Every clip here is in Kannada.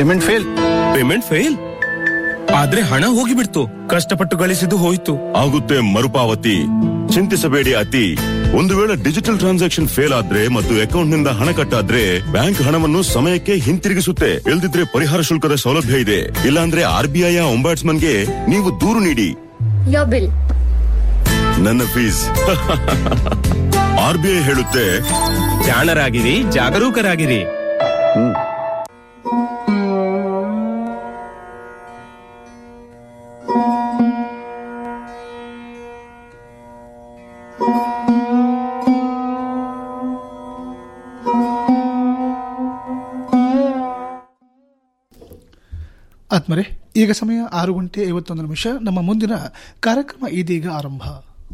ಪೇಮೆಂಟ್ ಫೇಲ್ ಪೇಮೆಂಟ್ ಫೇಲ್ ಆದ್ರೆ ಹಣ ಹೋಗಿಬಿಡ್ತು ಕಷ್ಟಪಟ್ಟು ಗಳಿಸಿದ್ದು ಹೋಯ್ತು ಆಗುತ್ತೆ ಮರುಪಾವತಿ ಚಿಂತಿಸಬೇಡಿ ಅತಿ ಒಂದು ವೇಳೆ ಡಿಜಿಟಲ್ ಟ್ರಾನ್ಸಾಕ್ಷನ್ ಫೇಲ್ ಆದ್ರೆ ಮತ್ತು ಅಕೌಂಟ್ ನಿಂದ ಹಣ ಕಟ್ಟಾದ್ರೆ ಬ್ಯಾಂಕ್ ಹಣವನ್ನು ಸಮಯಕ್ಕೆ ಹಿಂತಿರುಗಿಸುತ್ತೆ ಇಲ್ದಿದ್ರೆ ಪರಿಹಾರ ಶುಲ್ಕದ ಸೌಲಭ್ಯ ಇದೆ ಇಲ್ಲಾಂದ್ರೆ ಆರ್ ಬಿ ಐ ಗೆ ನೀವು ದೂರು ನೀಡಿ Your bill. ನನ್ನ ಫೀಸ್ ಆರ್ ಬಿ ಐ ಹೇಳುತ್ತೆ ಜಾಣರಾಗಿರಿ ಜಾಗರೂಕರಾಗಿರಿ ಆತ್ಮರೆ ಈಗ ಸಮಯ ಆರು ಗಂಟೆ ಐವತ್ತೊಂದು ನಿಮಿಷ ನಮ್ಮ ಮುಂದಿನ ಕಾರ್ಯಕ್ರಮ ಇದೀಗ ಆರಂಭ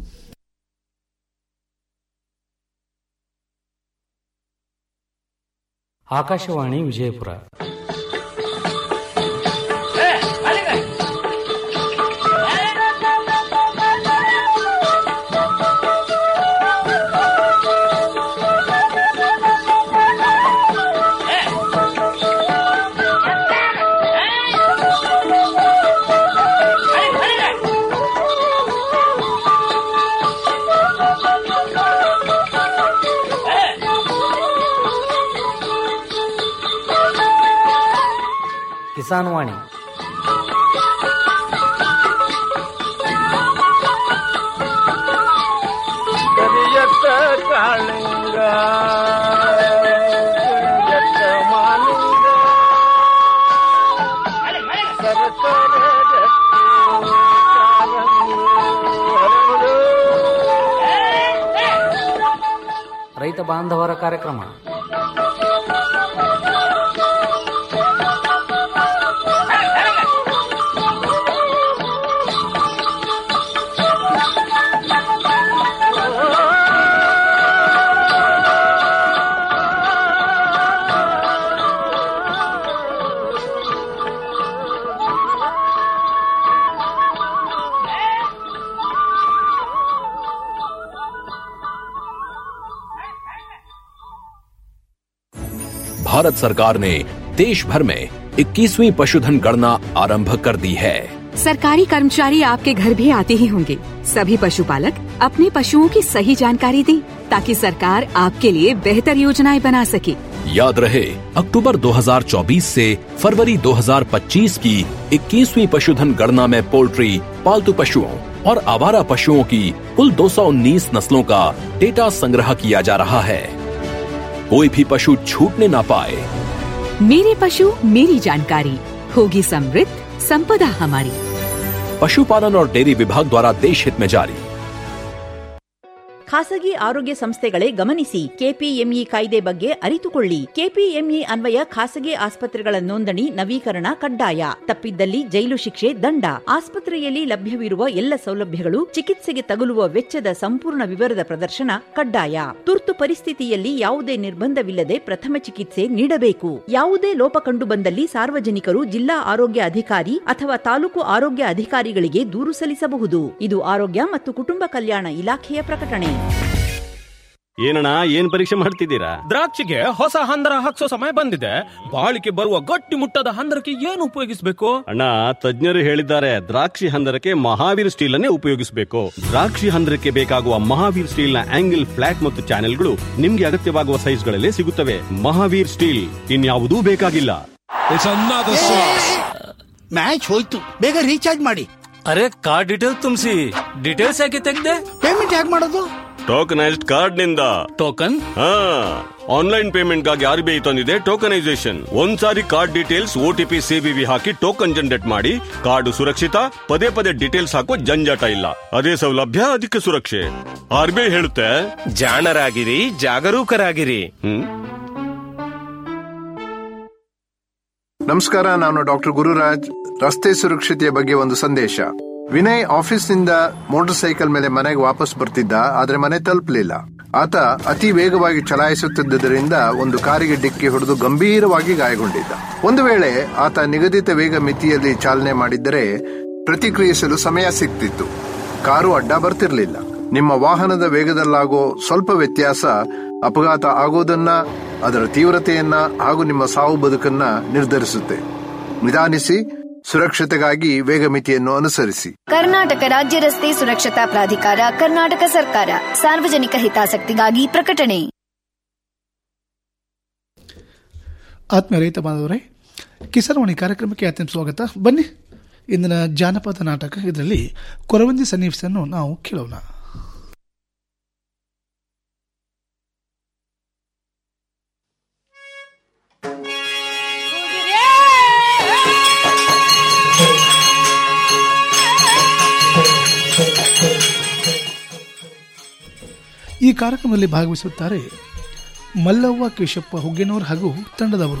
ಆಕಾಶವಾಣಿ ವಿಜಯಪುರ ಕಿಸಾನ್ ವಾಣಿ ಕರಿಯತ್ತ ಕಾಳಿಂಗ ಕರಿಯತ್ತ ಮಾಲಿಂಗ ಸರಸರ ಗಟ್ಟಿ ಕಾಲಂಗಿ ಹರಡು. ರೈತ ಬಾಂಧವರ ಕಾರ್ಯಕ್ರಮ भारत सरकार ने देश भर में 21वीं पशुधन गणना आरंभ कर दी है सरकारी कर्मचारी आपके घर भी आते ही होंगे सभी पशुपालक अपने पशुओं की सही जानकारी दें ताकि सरकार आपके लिए बेहतर योजनाएं बना सके याद रहे अक्टूबर 2024 से फरवरी 2025 की 21वीं पशुधन गणना में पोल्ट्री पालतू पशुओं और आवारा पशुओं की कुल 219 नस्लों का डेटा संग्रह किया जा रहा है कोई भी पशु छूटने ना पाए मेरे पशु मेरी जानकारी होगी समृद्ध संपदा हमारी पशुपालन और डेयरी विभाग द्वारा देश हित में जारी ಖಾಸಗಿ ಆರೋಗ್ಯ ಸಂಸ್ಥೆಗಳೇ ಗಮನಿಸಿ ಕೆಪಿಎಂಇ ಕಾಯ್ದೆ ಬಗ್ಗೆ ಅರಿತುಕೊಳ್ಳಿ ಕೆಪಿಎಂಇ ಅನ್ವಯ ಖಾಸಗಿ ಆಸ್ಪತ್ರೆಗಳ ನೋಂದಣಿ ನವೀಕರಣ ಕಡ್ಡಾಯ ತಪ್ಪಿದ್ದಲ್ಲಿ ಜೈಲು ಶಿಕ್ಷೆ ದಂಡ ಆಸ್ಪತ್ರೆಯಲ್ಲಿ ಲಭ್ಯವಿರುವ ಎಲ್ಲ ಸೌಲಭ್ಯಗಳು ಚಿಕಿತ್ಸೆಗೆ ತಗುಲುವ ವೆಚ್ಚದ ಸಂಪೂರ್ಣ ವಿವರದ ಪ್ರದರ್ಶನ ಕಡ್ಡಾಯ ತುರ್ತು ಪರಿಸ್ಥಿತಿಯಲ್ಲಿ ಯಾವುದೇ ನಿರ್ಬಂಧವಿಲ್ಲದೆ ಪ್ರಥಮ ಚಿಕಿತ್ಸೆ ನೀಡಬೇಕು ಯಾವುದೇ ಲೋಪ ಕಂಡು ಬಂದಲ್ಲಿ ಸಾರ್ವಜನಿಕರು ಜಿಲ್ಲಾ ಆರೋಗ್ಯ ಅಧಿಕಾರಿ ಅಥವಾ ತಾಲೂಕು ಆರೋಗ್ಯ ಅಧಿಕಾರಿಗಳಿಗೆ ದೂರು ಸಲ್ಲಿಸಬಹುದು ಇದು ಆರೋಗ್ಯ ಮತ್ತು ಕುಟುಂಬ ಕಲ್ಯಾಣ ಇಲಾಖೆಯ ಪ್ರಕಟಣೆ ಏನಣ್ಣ ಏನ್ ಪರೀಕ್ಷೆ ಮಾಡ್ತಿದ್ದೀರಾ ದ್ರಾಕ್ಷಿಗೆ ಹೊಸ ಹಂದರ ಹಾಕ್ಸೋ ಸಮಯ ಬಂದಿದೆ ಬಾಳಿಕೆ ಬರುವ ಗಟ್ಟಿ ಮುಟ್ಟದ ಹಂದರಕ್ಕೆ ಏನು ಉಪಯೋಗಿಸಬೇಕು ಅಣ್ಣ ತಜ್ಞರು ಹೇಳಿದ್ದಾರೆ ದ್ರಾಕ್ಷಿ ಹಂದರಕ್ಕೆ ಮಹಾವೀರ್ ಸ್ಟೀಲ್ ಅನ್ನೇ ಉಪಯೋಗಿಸಬೇಕು ದ್ರಾಕ್ಷಿ ಹಂದರಕ್ಕೆ ಬೇಕಾಗುವ ಮಹಾವೀರ್ ಸ್ಟೀಲ್ ನ ಆಂಗಲ್ ಫ್ಲಾಟ್ ಮತ್ತು ಚಾನೆಲ್ಗಳು ನಿಮ್ಗೆ ಅಗತ್ಯವಾಗುವ ಸೈಜ್ಗಳಲ್ಲಿ ಸಿಗುತ್ತವೆ ಮಹಾವೀರ್ ಸ್ಟೀಲ್ ಇನ್ಯಾವುದೂ ಬೇಕಾಗಿಲ್ಲ ಮ್ಯಾಚ್ ಹೋಯ್ತು ಬೇಗ ರೀಚಾರ್ಜ್ ಮಾಡಿ ಅರೆ ಕಾರ್ಡ್ ಡೀಟೇಲ್ಸ್ ತುಂಬಿಸಿ ಡೀಟೇಲ್ಸ್ ಯಾಕೆ ತೆಗ್ದೆ ಪೇಮೆಂಟ್ ಹೇಗೆ ಮಾಡೋದು ಟೋಕನೈಸ್ಡ್ ಕಾರ್ಡ್ ನಿಂದ ಟೋಕನ್ ಹಾ ಆನ್ಲೈನ್ ಪೇಮೆಂಟ್ ಗಾಗಿ ಆರ್ ಬಿ ಐ ತಂದಿದೆ ಟೋಕನೈಸೇಷನ್ ಒಂದ್ಸಾರಿ ಕಾರ್ಡ್ ಡೀಟೇಲ್ಸ್ ಓಟಿಪಿ ಸಿಬಿವಿ ಹಾಕಿ ಟೋಕನ್ ಜನರೇಟ್ ಮಾಡಿ ಕಾರ್ಡ್ ಸುರಕ್ಷಿತ ಪದೇ ಪದೇ ಡೀಟೇಲ್ಸ್ ಹಾಕೋ ಜಂಜಾಟ ಇಲ್ಲ ಅದೇ ಸೌಲಭ್ಯ ಅದಕ್ಕೆ ಸುರಕ್ಷೆ ಆರ್ ಬಿ ಐ ಹೇಳುತ್ತೆ ಜಾಣರಾಗಿರಿ ಜಾಗರೂಕರಾಗಿರಿ ಹ್ಮ್ ನಮಸ್ಕಾರ ನಾನು ಡಾಕ್ಟರ್ ಗುರುರಾಜ್ ರಸ್ತೆ ಸುರಕ್ಷತೆಯ ಬಗ್ಗೆ ಒಂದು ಸಂದೇಶ ವಿನಯ್ ಆಫೀಸ್ನಿಂದ ಮೋಟಾರ್ ಸೈಕಲ್ ಮೇಲೆ ಮನೆಗೆ ವಾಪಸ್ ಬರ್ತಿದ್ದ ಆದ್ರೆ ಮನೆ ತಲುಪಲಿಲ್ಲ ಆತ ಅತಿ ವೇಗವಾಗಿ ಚಲಾಯಿಸುತ್ತಿದ್ದರಿಂದ ಒಂದು ಕಾರಿಗೆ ಡಿಕ್ಕಿ ಹೊಡೆದು ಗಂಭೀರವಾಗಿ ಗಾಯಗೊಂಡಿದ್ದ ಒಂದು ವೇಳೆ ಆತ ನಿಗದಿತ ವೇಗ ಮಿತಿಯಲ್ಲಿ ಚಾಲನೆ ಮಾಡಿದ್ದರೆ ಪ್ರತಿಕ್ರಿಯಿಸಲು ಸಮಯ ಸಿಗ್ತಿತ್ತು ಕಾರು ಅಡ್ಡ ಬರ್ತಿರ್ಲಿಲ್ಲ ನಿಮ್ಮ ವಾಹನದ ವೇಗದಲ್ಲಾಗೋ ಸ್ವಲ್ಪ ವ್ಯತ್ಯಾಸ ಅಪಘಾತ ಆಗೋದನ್ನ ಅದರ ತೀವ್ರತೆಯನ್ನ ಹಾಗೂ ನಿಮ್ಮ ಸಾವು ಬದುಕನ್ನ ನಿರ್ಧರಿಸುತ್ತೆ ನಿಧಾನಿಸಿ ಸುರಕ್ಷತೆಗಾಗಿ ವೇಗ ಮಿತಿಯನ್ನು ಅನುಸರಿಸಿ ಕರ್ನಾಟಕ ರಾಜ್ಯ ರಸ್ತೆ ಸುರಕ್ಷತಾ ಪ್ರಾಧಿಕಾರ ಕರ್ನಾಟಕ ಸರ್ಕಾರ ಸಾರ್ವಜನಿಕ ಹಿತಾಸಕ್ತಿಗಾಗಿ ಪ್ರಕಟಣೆ ಆತ್ಮೀಯ ರೈತ ಬಾಂಧವರೇ ಕಿಸಾನ್ವಾಣಿ ಕಾರ್ಯಕ್ರಮಕ್ಕೆ ಅತ್ಯಂತ ಸ್ವಾಗತ ಬನ್ನಿ ಇಂದಿನ ಜಾನಪದ ನಾಟಕ ಇದರಲ್ಲಿ ಕೊರವಂಜಿ ಸನ್ನಿವೇಶವನ್ನು ನಾವು ಕೇಳೋಣ ಈ ಕಾರ್ಯಕ್ರಮದಲ್ಲಿ ಭಾಗವಹಿಸುತ್ತಾರೆ ಮಲ್ಲವ್ವ ಕೇಶಪ್ಪ ಹುಗ್ಗೇನೂರ್ ಹಾಗೂ ತಂಡದವರು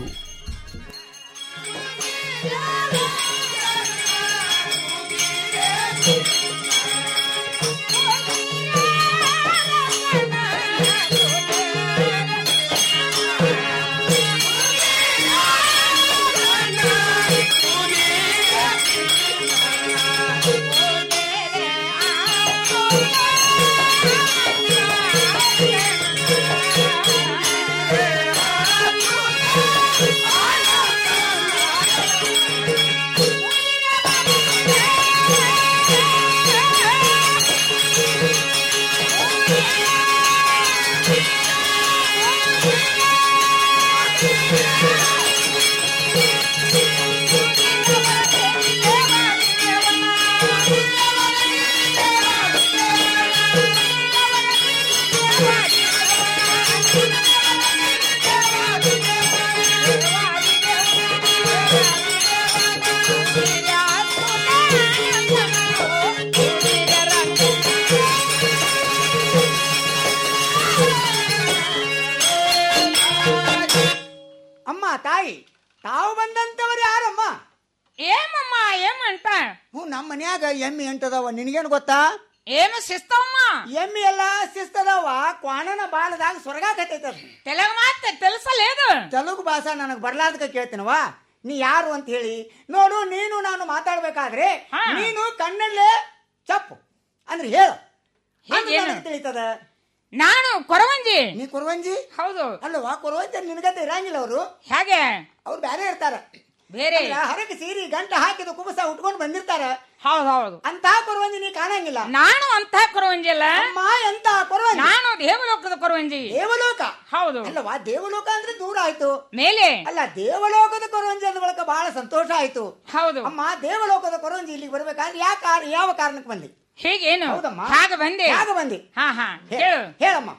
ಅಮ್ಮ ತಾಯಿ ತಾವು ಬಂದಂತವ್ರು ಯಾರಮ್ಮ ಏಮಮ್ಮ ಏಮಂತ ಹ್ಞೂ ನಮ್ಮ ಮನ್ಯಾಗ ಎಮ್ಮಿ ಎಂಟದವ ನಿನಗೇನು ಗೊತ್ತಾ ಏನು ಶಿಸ್ತಮ್ಮ ಎಮ್ಮಿ ಎಲ್ಲ ಶಿಸ್ತದವ ಕ್ವಾಣನ ಬಾಳದಾಗ ಸ್ವರ್ಗಾಕತೈತದ ತೆಲುಗು ಮಾತ తెలుసలేదు ತೆಲುಗು ಭಾಷಾ ನನಗೆ ಬರ್ಲಾರ್ದಕ ಕೇಳ್ತೀನವ ನೀ ಯಾರು ಅಂತ ಹೇಳಿ ನೋಡು ನೀನು ನಾನು ಮಾತಾಡ್ಬೇಕಾದ್ರೆ ನೀನು ಕಣ್ಣಲ್ಲೇ ಚಪ್ಪು ಅಂದ್ರೆ ಹೇಳು ಅದು ಹೇಗೇನು? ನನಗೆ ತಿಳಿತದ ನಾನು ಕೊರವಂಜಿ ನೀ ಕೊರವಂಜಿ ಹೌದು ಅಲ್ಲವಾ ಕೊರವಂಜಿ ನಿನಗತ್ತೆ ಇರಂಗಿಲ್ಲ ಅವರು ಹೇಗೆ ಅವ್ರು ಬೇರೆ ಇರ್ತಾರ ಬೇರೆ ಹರಕೆ ಸೀರಿ ಗಂಟ ಹಾಕಿದ ಕುಬಸ ಉಟ್ಕೊಂಡು ಬಂದಿರ್ತಾರ ಹೌದು ಹೌದು ಅಂತ ಕೊರವಂಜಿ ನೀ ಕಾಣಂಗಿಲ್ಲ ನಾನು ಅಂತ ಕೊರವಂಜಿ ಅಲ್ಲ ಅಮ್ಮ ಎಂತ ಕೊರವಂಜಿ ನಾನು ದೇವಲೋಕದ ಕೊರವಂಜಿ ದೇವಲೋಕ ಹೌದು ಅಲ್ಲವಾ ದೇವಲೋಕ ಅಂದ್ರೆ ದೂರ ಆಯ್ತು ಮೇಲೆ ಅಲ್ಲ ದೇವಲೋಕದ ಕೊರವಂಜಿ ಅಂದ ಬಳಿಕ ಬಹಳ ಸಂತೋಷ ಆಯ್ತು ಹೌದು ಅಮ್ಮ ದೇವಲೋಕದ ಕೊರವಂಜಿ ಇಲ್ಲಿಗೆ ಬರ್ಬೇಕಾದ್ರೆ ಯಾವ ಕಾರ ಯಾವ ಕಾರಣಕ್ಕೆ ಬಂದಿ ಹೀಗೇನು ಹೌದಮ್ಮ ಹಾಗೆ ಬಂದೆ ಯಾಕೆ ಬಂದಿ ಹಾ ಹಾ ಹೇ- ಹೇಳು ಹೇಳಮ್ಮ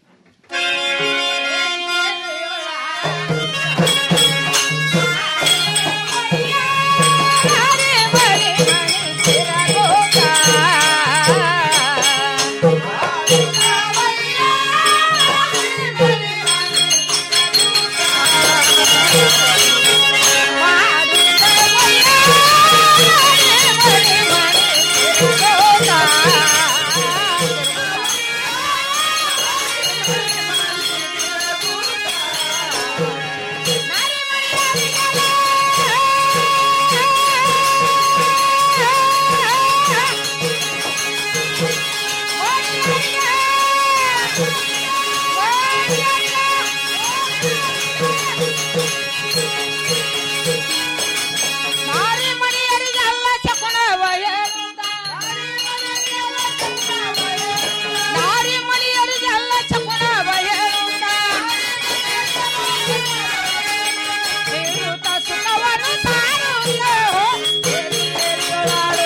ನಾರಿ ಮಣಿಯರಿಗೆಲ್ಲ ಶಕುನವ ಹೇಳುತ್ತ. ನಾರಿ ಮಣಿಯರಿಗೆಲ್ಲ ಶಕುನವ ಹೇಳುತ್ತ. ಹೇಳುತ್ತ ಸುಖವನ್ನು ಸಾರುತ್ತ. ಎಲ್ಲಿಯೊಳಾಡು.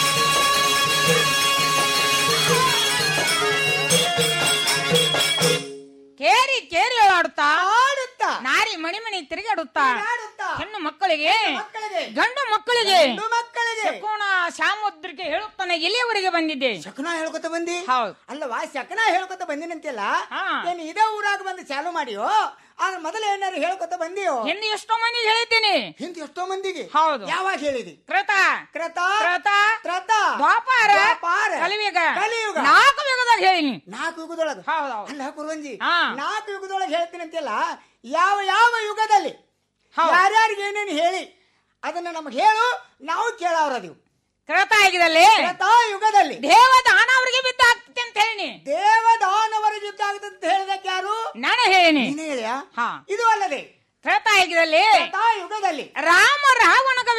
ಕೇರಿ ಕೇರಿ ಆಡುತ್ತಾ ಆಡುತ್ತಾ ನಾರಿ ಮಣಿ ಮಣಿ ತಿರುಗಾಡುತ್ತಾ ಆಡುತ್ತಾ ಹೆಣ್ಣು ಮಕ್ಕಳಿಗೆ ಮಕ್ಕಳಿಗೆ ಗಂಡು ಮಕ್ಕಳಿಗೆ ಗಂಡು ಮಕ್ಕಳಿಗೆ ಶಕುನ ಸಾಮುದ್ರಿಕೆ ಹೇಳುತ್ತಾನೆ ಎಲ್ಲಿಯವರೆಗೆ ಬಂದಿದ್ದೆ ಶಕನ ಹೇಳ್ಕೊತ ಬಂದಿ ಹೌದು ಅಲ್ಲವಾ ಶಕನ ಹೇಳ್ಕೊತ ಬಂದಿನಂತೆಲ್ಲ ಹಾ. ಏನ್ ಇದೇ ಊರಾಗ ಬಂದು ಚಾಲು ಮಾಡಿಯೋ ಆದ್ರೆ ಮೊದಲು ಏನಾರು ಹೇಳ್ಕೊತ ಬಂದಿಯೋ ಹಿಂದೆ ಎಷ್ಟೋ ಮಂದಿ ಹೇಳಿದ್ದೀನಿ ಹಿಂದೆ ಎಷ್ಟೋ ಮಂದಿಗೆ ಹೌದು ಯಾವಾಗ ಹೇಳಿದಿ ಕೃತ ಕ್ರತ ಕೃತ ತ್ರತ ದ್ವಾಪಾರ ದ್ವಾಪಾರ, ಕಲಿಯುಗ ಕಲಿಯುಗ. ನಾಲ್ಕು ಯುಗದಾಗ ಹೇಳಿನಿ ನಾಲ್ಕು ಯುಗದೊಳಗ ಹೌದು ಹೌದು ಅಲ್ಲ ಕುರುವಂಜಿ ಹಾ. ನಾಲ್ಕು ಯುಗದೊಳಗೆ ಹೇಳ್ತೀನಿ ಅಂತೆಲ್ಲ ಯಾವ ಯಾವ ಯುಗದಲ್ಲಿ ಹೌದು. ಯಾರ್ಯಾರಿಗೆ ಏನೇನು ಹೇಳಿ ಅದನ್ನ ನಮ್ಗೆ ಹೇಳು ನಾವು ಕೇಳವ್ರದಿವು ಕೃತ ಆಗಿದಲ್ಲಿ ತ್ರತಾ ಯುಗದಲ್ಲಿ ದೇವದಾನ ಅವರಿಗೆ ಬಿದ್ದು ಆಗ್ತದೆ ಅಂತ ಹೇಳಿನಿ ದೇವದಾನವರ ಯುದ್ಧ ಆಗುತ್ತೆ ಅಂತ ಹೇಳಿದಕ್ಕೆ ಯಾರು ನಾನು ಹೇಳಿನಿ ನೀನೇ ಹೇಳ್ಯಾ ಹಾ ಇದು ಅಲ್ಲದೆ ತ್ರೇತ ಆಗಿದಲ್ಲಿ ತ್ರತಾ ಯುಗದಲ್ಲಿ ರಾಮ ರಾವಣಗ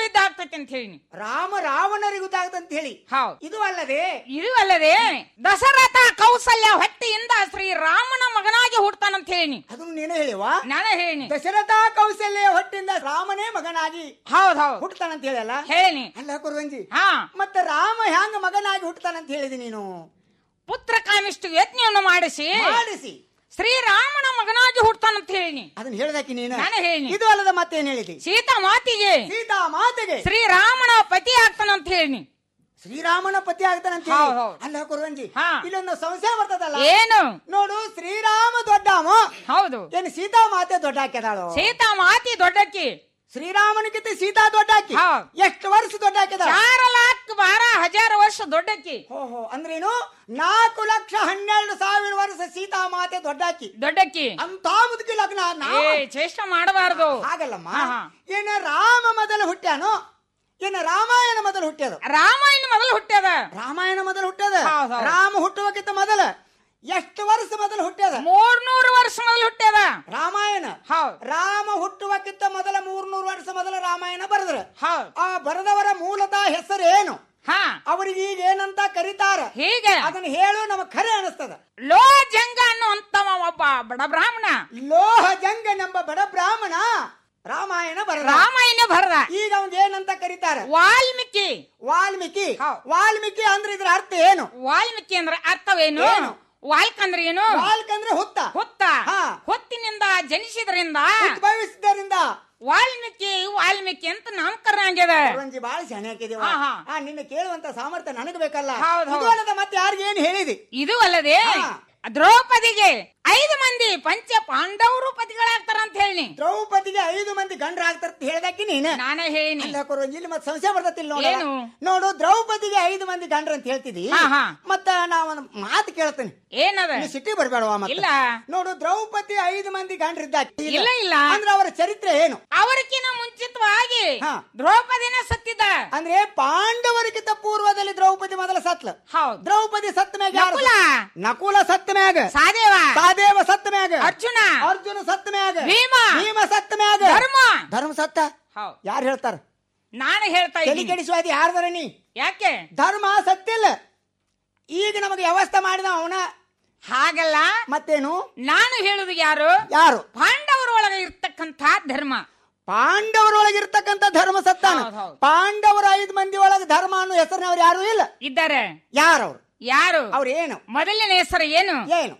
ಗೊತ್ತಾಗ್ತೈತಿ ಅಂತ ಹೇಳಿ ರಾಮ ರಾವಣರಿಗೆ ಗೊತ್ತಾಗ್ತಂತ ಅಂತ ಹೇಳಿ ಹೌದು ಇದು ಅಲ್ಲದೆ ಇದು ಅಲ್ಲದೆ ದಶರಥ ಕೌಸಲ್ಯ ಹೊಟ್ಟೆಯಿಂದ ಶ್ರೀರಾಮನ ಮಗನಾಗಿ ಹುಡ್ತಾನಂತ ಹೇಳಿ ಅದನ್ನು ನೀನೇ ಹೇಳಿವಾ ನಾನೇ ಹೇಳಿ ದಶರಥ ಕೌಶಲ್ಯ ಹೊಟ್ಟಿಂದ ರಾಮನೇ ಮಗನಾಗಿ ಹೌದ್ ಹೌದ್ ಹುಟ್ಟತಾನಂತ ಹೇಳಲ್ಲ ಹೇಳಿ ಅಲ್ಲ ಕುರುವಂಜಿ ಹಾ ಮತ್ತೆ ರಾಮ ಹ್ಯಾಂಗ ಮಗನಾಗಿ ಹುಟ್ಟತಾನಂತ ಹೇಳಿದಿ ನೀನು ಪುತ್ರ ಕಾಮಿಷ್ಟು ಯತ್ನವನ್ನು ಮಾಡಿಸಿ ಮಾಡಿಸಿ ಶ್ರೀರಾಮನ ಮಗನಾಗಿ ಹುಡ್ತಾನಂತ ಹೇಳಿ ಅದನ್ನ ಹೇಳ್ದಾಕಿ ನೀನು ನಾನೇ ಹೇಳಿ ಇದು ಅಲ್ಲದ ಮತ್ತೇನ್ ಹೇಳಿದಿ ಸೀತಾ ಮಾತಿಗೆ ಸೀತಾ ಮಾತೆಗೆ ಶ್ರೀರಾಮನ ಪತಿ ಆಗ್ತಾನಂತ ಹೇಳಿ ಶ್ರೀರಾಮನ ಪತಿ ಆಗ್ತಾನಂತ ಹೌದ್ ಹೇಳಿ ಹೌದ್. ಅಲ್ಲ ಕುರುವಂಜಿ ಹಾ. ಇಲ್ಲೊಂದು ಸಂಶಯ ಬರ್ತದಲ್ಲ ಏನು ನೋಡು ಶ್ರೀರಾಮ ದೊಡ್ಡವ ಹೌದು ಏನು ಸೀತಾ ಮಾತೆ ದೊಡ್ಡ ಹಾಕ್ಯದಾಳು ಸೀತಾ ಮಾತಿ ದೊಡ್ಡಕ್ಕಿ ಶ್ರೀರಾಮನಿಗಿಂತ ಸೀತಾ ದೊಡ್ಡ ಹಾಕಿ ಹೌದ್. ಎಷ್ಟು ವರ್ಷ ದೊಡ್ಡ ಹಾಕಿದ ಚಾರ ಲಾಕ್ ಬಾರ ಹಜಾರ ವರ್ಷ ದೊಡ್ಡಕ್ಕಿ ಓಹೋ ಅಂದ್ರೇನು ನಾಲ್ಕು ಲಕ್ಷ ಹನ್ನೆರಡು ಸಾವಿರ ವರ್ಷ ಸೀತಾ ಮಾತೆ ದೊಡ್ಡ ಹಾಕಿ ದೊಡ್ಡಕ್ಕಿ ಅಂತ ಮುದುಕಿ ಲಗ್ನ ನಾವು ಏ ಚೇಷ್ಟ ಮಾಡಬಾರ್ದು ಹಾಗಲ್ಲಮ್ಮ ಹಾ, ಹಾ. ಏನ ರಾಮ ಮೊದಲು ಹುಟ್ಟ್ಯಾನು ಏನ ರಾಮಾಯಣ ಮೊದಲು ಹುಟ್ಟ್ಯದ ರಾಮಾಯಣ ಮೊದಲು ಹುಟ್ಟ್ಯದ ರಾಮಾಯಣ ಮೊದಲು ಹುಟ್ಟ್ಯದ ಹೌದ್ ಹೌದ್. ರಾಮ ಹುಟ್ಟುವಕ್ಕಿಂತ ಮೊದಲ ಎಷ್ಟು ವರ್ಷ ಮೊದಲು ಹುಟ್ಟ್ಯದ ಮೂರ್ನೂರು ವರ್ಷ ಮೊದಲು ಹುಟ್ಟ್ಯದ ರಾಮಾಯಣ ಹೌದ್ ರಾಮ ಹುಟ್ಟುವಕ್ಕಿಂತ ಮೊದಲ ಮೂರ್ನೂರು ವರ್ಷ ಮೊದಲ ರಾಮಾಯಣ ಬರೆದ್ರ ಹೌದ್ ಆ ಬರೆದವರ ಮೂಲತಃ ಹೆಸರು ಏನು ಹಾ ಅವರಿಗೆ ಈಗ ಏನಂತ ಕರೀತಾರ ಹೀಗೆ ಅದನ್ನ ಹೇಳು ನಮಗ್ ಖರೆ ಅನಿಸ್ತದ ಲೋ ಜಂಗ ಅನ್ನುವಂತವ ಒಬ್ಬ ಬಡ ಬ್ರಾಹ್ಮಣ ಲೋಹ ಜಂಗನೆಂಬ ಬಡ ಬ್ರಾಹ್ಮಣ ರಾಮಾಯಣ ಬರೆದ ರಾಮಾಯಣ ಬರದ ಈಗ ಅವ್ನ್ ಏನಂತ ಕರೀತಾರ ವಾಲ್ಮೀಕಿ ವಾಲ್ಮೀಕಿ ಹೌದ್. ವಾಲ್ಮೀಕಿ ಅಂದ್ರೆ ಇದ್ರ ಅರ್ಥ ಏನು ವಾಲ್ಮೀಕಿ ಅಂದ್ರೆ ಅರ್ಥವೇನು ಏನು? ವಾಲ್ಕ್ ಅಂದ್ರೆ ಏನು ವಾಲ್ಕ್ ಅಂದ್ರೆ ಹುತ್ತ ಹುತ್ತ ಹಾ. ಹುತ್ತಿನಿಂದ ಜನಿಸಿದ್ರಿಂದ ಉದ್ಭವಿಸಿದ್ದರಿಂದ ವಾಲ್ಮೀಕಿ ವಾಲ್ಮೀಕಿ ಅಂತ ನಾಮಕರಣ ಆಗ್ಯದ ಒಂಜಿ ಬಾಳ ಶಾನೆ ಹಾಕಿದೀವ ಹಾ, ಹಾ. ಆ ನಿನ್ನ ಕೇಳುವಂತ ಸಾಮರ್ಥ್ಯ ನನಗ್ ಬೇಕಲ್ಲ ಹೌದ್, ಹೌದ್. ಇದು ಅಲ್ಲದ ಮತ್ತೆ ಯಾರಿಗೆ ಏನ್ ಹೇಳಿದಿ ಇದು ಅಲ್ಲದೆ ಹಾ. ದ್ರೌಪದಿಗೆ ಐದು ಮಂದಿ ಪಂಚ ಪಾಂಡವರು ಪತಿಗಳಾಗ್ತಾರ ಅಂತ ಹೇಳಿ ದ್ರೌಪದಿಗೆ ಐದು ಮಂದಿ ಗಂಡ್ರ ಆಗ್ತಾರ ಹೇಳ್ದಾಕಿ ನೀನು ನಾನೇ ಹೇಳಿ ಅಲ್ಲ ಕೊರು ಇಲ್ಲಿ ಮತ್ತೆ ಸಂಶಯ ಬರ್ತತಿಲ್ಲ ನೋಡು ಏನು? ನೋಡು ದ್ರೌಪದಿಗೆ ಐದು ಮಂದಿ ಗಂಡ್ರ ಅಂತ ಹೇಳ್ತಿದಿ ಹಾ, ಹಾ. ಮತ್ತ ನಾ ಒಂದು ಮಾತು ಕೇಳ್ತೇನೆ ಏನದ ನೀ ಸಿಟಿ ಬರ್ಬೇಡವಾ ಮತ್ತೆ ಇಲ್ಲ ನೋಡು ದ್ರೌಪದಿ ಐದು ಮಂದಿ ಗಂಡ್ರ ಇದ್ದ ಇಲ್ಲ, ಇಲ್ಲ. ಅಂದ್ರೆ ಅವರ ಚರಿತ್ರೆ ಏನು ಅವರಕ್ಕಿಂತ ಮುಂಚಿತವಾಗಿ ಹಾ. ದ್ರೌಪದಿನ ಸತ್ತಿದ್ದ ಅಂದ್ರೆ ಪಾಂಡವರಿಗಿಂತ ಪೂರ್ವದಲ್ಲಿ ದ್ರೌಪದಿ ಮೊದಲ ಸತ್ಲ ಹೌದು ದ್ರೌಪದಿ ಸತ್ತ ಮ್ಯಾಗ ಯಾರು ನಕುಲ. ಸತ್ತ? ನಕುಲ ಸತ್ತ ಮ್ಯಾಗ ಸಾದೇವ ಸಾದೇವ ಸತ್ತ ಮ್ಯಾಗ ಅರ್ಜುನ ಅರ್ಜುನ ಸತ್ತ ಮ್ಯಾಗ ಭೀಮ. ಭೀಮ ಸತ್ತ ಮ್ಯಾಗ ಧರ್ಮ ಧರ್ಮ ಸತ್ತ ಹೌದು ಯಾರು ಹೇಳ್ತಾರ ನಾನು ಹೇಳ್ತಾ ತಲೆ ಇದ್ದೀನಿ ಕೆಡಿಸುವಾದಿ ಯಾರ್ದಾರ ನೀ ಯಾಕೆ ಧರ್ಮ ಸತ್ತಿಲ್ಲ ಈಗ ನಮಗೆ ವ್ಯವಸ್ಥೆ ಮಾಡಿದ ಅವನ ಹಾಗಲ್ಲ ಮತ್ತೇನು ನಾನು ಹೇಳುದು ಯಾರು ಯಾರು ಪಾಂಡವರ ಒಳಗೆ ಇರ್ತಕ್ಕಂಥ ಧರ್ಮ ಪಾಂಡವರೊಳಗಿರ್ತಕ್ಕಂಥ ಧರ್ಮ ಸತ್ತಾನ ಹೌದ್ ಹೌದ್. ಪಾಂಡವರ ಐದು ಮಂದಿ ಒಳಗೆ ಧರ್ಮ ಅನ್ನೋ ಹೆಸರಿನವ್ರು ಯಾರು ಇಲ್ಲ ಇದ್ದಾರೆ ಯಾರವ್ರು ಯಾರು ಅವ್ರು ಏನು ಮೊದಲಿನ ಹೆಸರು ಏನು ಏನು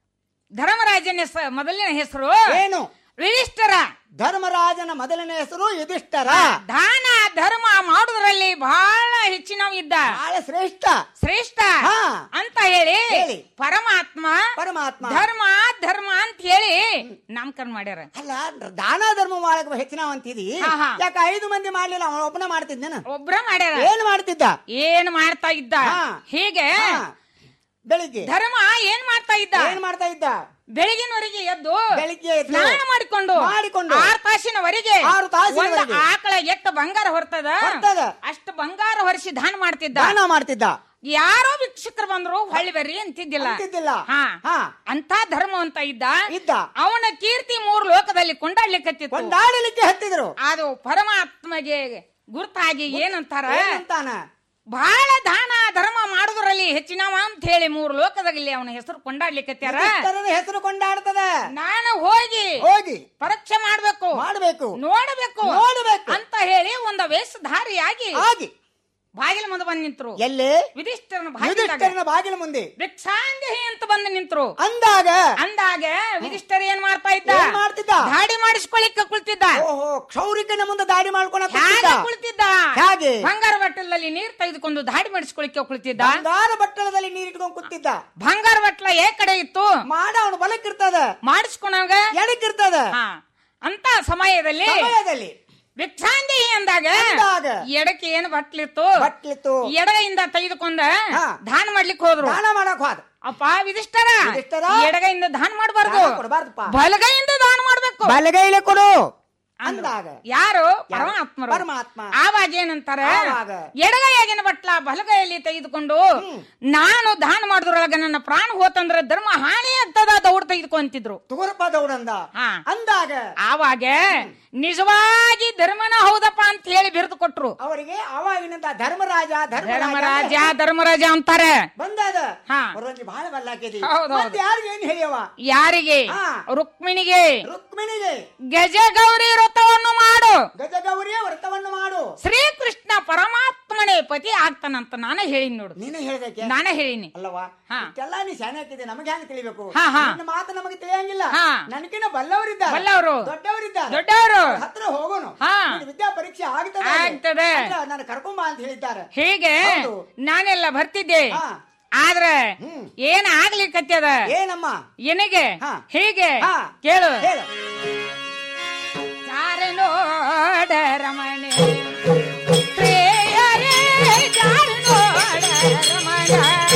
ಧರ್ಮರಾಜನ ಹೆಸರು ಮೊದಲಿನ ಹೆಸರು ಏನು ವಿಧಿಷ್ಠರ ಧರ್ಮರಾಜನ ಮೊದಲನೇ ಹೆಸರು ಯುಧಿಷ್ಠರ ದಾನ ಧರ್ಮ ಮಾಡುವುದರಲ್ಲಿ ಬಹಳ ಹೆಚ್ಚಿನವ ಇದ್ದ ಬಹಳ ಶ್ರೇಷ್ಠ ಶ್ರೇಷ್ಠ ಹಾ. ಅಂತ ಹೇಳಿ ಹೇಳಿ. ಪರಮಾತ್ಮ ಪರಮಾತ್ಮ ಧರ್ಮ ಧರ್ಮ ಅಂತ ಹೇಳಿ ನಾಮಕರಣ ಮಾಡ್ಯಾರ ಅಲ್ಲ ದಾನ ಧರ್ಮ ಮಾಡಕ್ ಹೆಚ್ಚಿನ ಅಂತಿದಿ ಹಾ, ಹಾ. ಯಾಕ ಐದು ಮಂದಿ ಮಾಡ್ಲಿಲ್ಲ ಅವನ ಒಬ್ಬನ ಮಾಡ್ತಿದ್ದೇನ ಒಬ್ರ ಮಾಡ್ಯಾರ ಏನ್ ಮಾಡ್ತಿದ್ದ ಏನ್ ಮಾಡ್ತಾ ಇದ್ದ ಹಾ. ಹೀಗೆ ಹಾ. ಬೆಳಿಗ್ಗೆ ಧರ್ಮ ಏನ್ ಮಾಡ್ತಾ ಇದ್ದ ಏನ್ ಮಾಡ್ತಾ ಇದ್ದ ಬೆಳಗಿನವರೆಗೆ ಎದ್ದು ಬೆಳಿಗ್ಗೆ ಎದ್ದು ಸ್ನಾನ ಮಾಡಿಕೊಂಡು ಮಾಡಿಕೊಂಡು ಆರು ತಾಸಿನವರೆಗೆ ಆರು ತಾಸಿನವರೆಗೆ ಒಂದು ಆಕಳ ಎಷ್ಟು ಬಂಗಾರ ಹೊರ್ತದ ಹೊರ್ತದ. ಅಷ್ಟು ಬಂಗಾರ ಹೊರಿಸಿ ದಾನ ಮಾಡ್ತಿದ್ದ ದಾನ ಮಾಡ್ತಿದ್ದ ಯಾರೋ ಭಿಕ್ಷುಕರು ಬಂದ್ರು ಹೊಳ್ಳಿ ಬರ್ರಿ ಅಂತಿದ್ದಿಲ್ಲ ಅಂತಿದ್ದಿಲ್ಲ. ಹಾ ಹಾ. ಅಂತ ಧರ್ಮವಂತ ಇದ್ದ ಇದ್ದ ಅವನ ಕೀರ್ತಿ ಮೂರು ಲೋಕದಲ್ಲಿ ಕೊಂಡಾಡ್ಲಿಕ್ಕತ್ತಿತ್ತು ಕೊಂಡಾಡಲಿಕ್ಕೆ ಹತ್ತಿದ್ರು ಅದು ಪರಮಾತ್ಮಗೆ ಗುರುತಾಗಿ ಏನಂತಾರ ಏನಂತಾನ ಬಹಳ ದಾನ ಧರ್ಮ ಮಾಡುವುದರಲ್ಲಿ ಹೆಚ್ಚಿನವ ಅಂತ ಹೇಳಿ ಮೂರು ಲೋಕದಲ್ಲಿ ಅವನ ಹೆಸರು ಕೊಂಡಾಡ್ಲಿಕ್ಕತ್ಯಾರ ಯುಧಿಷ್ಠರನ ಹೆಸರು ಕೊಂಡಾಡ್ತದ ನಾನು ಹೋಗಿ ಹೋಗಿ ಪರೀಕ್ಷೆ ಮಾಡ್ಬೇಕು ಮಾಡಬೇಕು ನೋಡಬೇಕು ನೋಡಬೇಕು. ಅಂತ ಹೇಳಿ ಒಂದ ವೇಷಧಾರಿಯಾಗಿ ಆಗಿ ಬಾಗಿಲ ಮುಂದೆ ಬಂದ್ ನಿಂತ್ರು ಎಲ್ಲಿ ವಿಧಿಷ್ಠರನ ಬಾಗಿಲಾಗ ಯುಧಿಷ್ಠರನ ಬಾಗಿಲ ಮುಂದೆ ಭಿಕ್ಷಾಂದೇಹಿ ಅಂತ ಬಂದು ನಿಂತ್ರು ಅಂದಾಗ ಅಂದಾಗ ವಿಧಿಷ್ಠರ ಏನ್ ಮಾಡ್ತಾ ಇದ್ದ ಏನ್ ಮಾಡ್ತಿದ್ದ? ದಾಡಿ ಮಾಡಿಸ್ಕೊಳಿಕ್ಕ ಕುಳಿತಿದ್ದ ಓಹೋ ಕ್ಷೌರಿಕನ ಮುಂದೆ ದಾಡಿ ಮಾಡ್ಕೊಳ ಹೇಗೆ ಕುಳಿತಿದ್ದ ಹೇಗೆ? ಬಂಗಾರ ಬಟ್ಟಲಲ್ಲಿ ನೀರ್ ತೆಗೆದುಕೊಂಡು ದಾಡಿ ಮಾಡಿಸ್ಕೊಳಿಕ್ಕೆ ಕುಳಿತಿದ್ದ ಬಂಗಾರ ಬಟ್ಟಲದಲ್ಲಿ ನೀರಿಟ್ಕೊಂಡ್ ಕೂತಿದ್ದ ಬಂಗಾರ ಬಟ್ಲ ಏ ಕಡೆ ಇತ್ತು ಮಾಡ ಅವನು ಬಲಕ್ಕಿರ್ತದ ಮಾಡಿಸ್ಕೊಂಡಾಗ ಎಡಕ್ಕಿರ್ತದ ಹಾ ಅಂತ ಸಮಯದಲ್ಲಿ ಸಮಯದಲ್ಲಿ ಭಿಕ್ಷಾಂದೇಹಿ ಅಂದಾಗ ಅಂದಾಗ ಎಡಕ್ಕೆ ಏನು ಬಟ್ಲಿತ್ತು ಬಟ್ಲಿತ್ತು ಎಡಗೈಯಿಂದ ತೆಗೆದುಕೊಂಡ ಹಾ. ದಾನ ಮಾಡ್ಲಿಕ್ಕೆ ಹೋದ್ರು ದಾನ ಮಾಡಕ್ ಹೋದ ಅಪ್ಪ ವಿಧಿಷ್ಠರ ವಿಧಿಷ್ಠರ, ಎಡಗೈಯಿಂದ ದಾನ ಮಾಡಬಾರ್ದು ದಾನ ಕೊಡ್ಬಾರ್ದಪ್ಪ. ಬಲಗೈಯಿಂದ ದಾನ ಮಾಡ್ಬೇಕು ಬಲಗೈಲೆ ಕೊಡು ಅಂದ್ರು. ಅಂದಾಗ ಯಾರು ಪರಮಾತ್ಮರು ಪರಮಾತ್ಮ. ಆವಾಗ ಏನಂತಾರ ಆವಾಗ. ಎಡಗೈಯಾಗಿನ ಬಟ್ಲ ಬಲಗೈಯಲ್ಲಿ ತೆಗೆದುಕೊಂಡು ನಾನು ದಾನ ಮಾಡಿದ್ರೊಳಗ ನನ್ನ ಪ್ರಾಣ ಹೋತಂದ್ರ ಧರ್ಮ ಹಾನಿ ಆಗ್ತದ ದೌಡ್ ತೆಗೆದುಕೊಂತಿದ್ರು ತಗೋರಪ್ಪ ದೌಡಂದ ಹಾ. ಅಂದಾಗ ಆವಾಗ ನಿಜವಾಗಿ ಧರ್ಮನ ಹೌದಪ್ಪ ಅಂತ ಹೇಳಿ ಬಿರುದು ಕೊಟ್ರು ಅವರಿಗೆ ಅವಾಗಿನಂತ ಧರ್ಮರಾಜ ಧರ್ಮರಾಜ ಧರ್ಮರಾಜ ಅಂತಾರೆ ಬಂದಾದ ಹಾ. ಅವರಲ್ಲಿ ಬಹಳ ಬಲ್ಲಾಕಿದಿ ಹೌದು, ಹೌದು. ಮತ್ತೆ ಯಾರಿಗೆ ಏನ್ ಹೇಳಿಯವ ಯಾರಿಗೆ ಹಾ. ರುಕ್ಮಿಣಿಗೆ ರುಕ್ಮಿಣಿಗೆ ಗಜಗೌರಿ ವ್ರತವನ್ನು ಮಾಡು ಗಜಗೌರಿಯ ವ್ರತವನ್ನು ಮಾಡು ಶ್ರೀಕೃಷ್ಣ ಪರಮಾತ್ಮನೇ ಪತಿ ಆಗ್ತಾನಂತ ನಾನೇ ಹೇಳಿನಿ ನೋಡು ನೀನೇ ಹೇಳ್ದಕ್ಕೆ ನಾನೇ ಹೇಳಿನಿ ಅಲ್ಲವಾ ಹಾ. ಇಷ್ಟೆಲ್ಲ ನೀ ಶಾನೆ ಹಾಕಿದೆ ನಮಗೆ ಹೆಂಗ್ ತಿಳಿಬೇಕು ಹಾ, ಹಾ. ನಿನ್ನ ಮಾತು ನಮಗೆ ತಿಳಿಯಂಗಿಲ್ಲ ಹಾ. ನನಗಿನ ಬಲ್ಲವರಿದ್ದಾರೆ ಬಲ್ಲವರು. ದೊಡ್ಡವರಿದ್ದಾರೆ ದೊಡ್ಡವರು. ಅವ್ರ ಹತ್ರ ಹೋಗೋಣ ಹಾ. ನಿನ್ನ ವಿದ್ಯಾ ಪರೀಕ್ಷೆ ಆಗ್ತದೆ ಆಗ್ತದೆ. ಅಂದ್ರೆ ನಾನು ಕರ್ಕೊಂಬ ಅಂತ ಹೇಳಿದ್ದಾರೆ ಹೀಗೆ ಹೌದು. ನಾನೆಲ್ಲ ಬರ್ತಿದ್ದೆ ಹಾ. ಆದ್ರೆ ಏನ್ ಆಗ್ಲಿಕ್ಕತ್ಯದ ಏನಮ್ಮ ಎನಗೆ ಹಾ. ಹೀಗೆ ಹಾ. ಕೇಳು ಹೇಳು ಜಾರ ನೋಡ ರಮಣೆ ಪ್ರೇಯರೇ ಜಾರ ನೋಡ ರಮಣ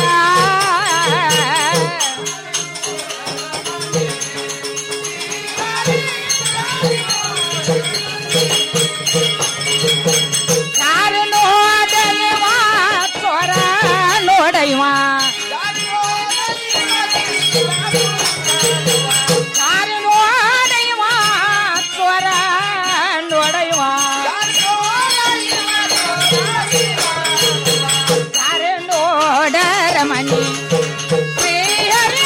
ಜಾರ ನೋಡಲಿವ ಸ್ವರ ನೋಡೈವ ಜಾರ ನೋಡೈವ ಸ್ವರ ನೋಡೈವ ಜಾರ ನೋಡ ರಮಣಿ ಪ್ರಿಯರೇ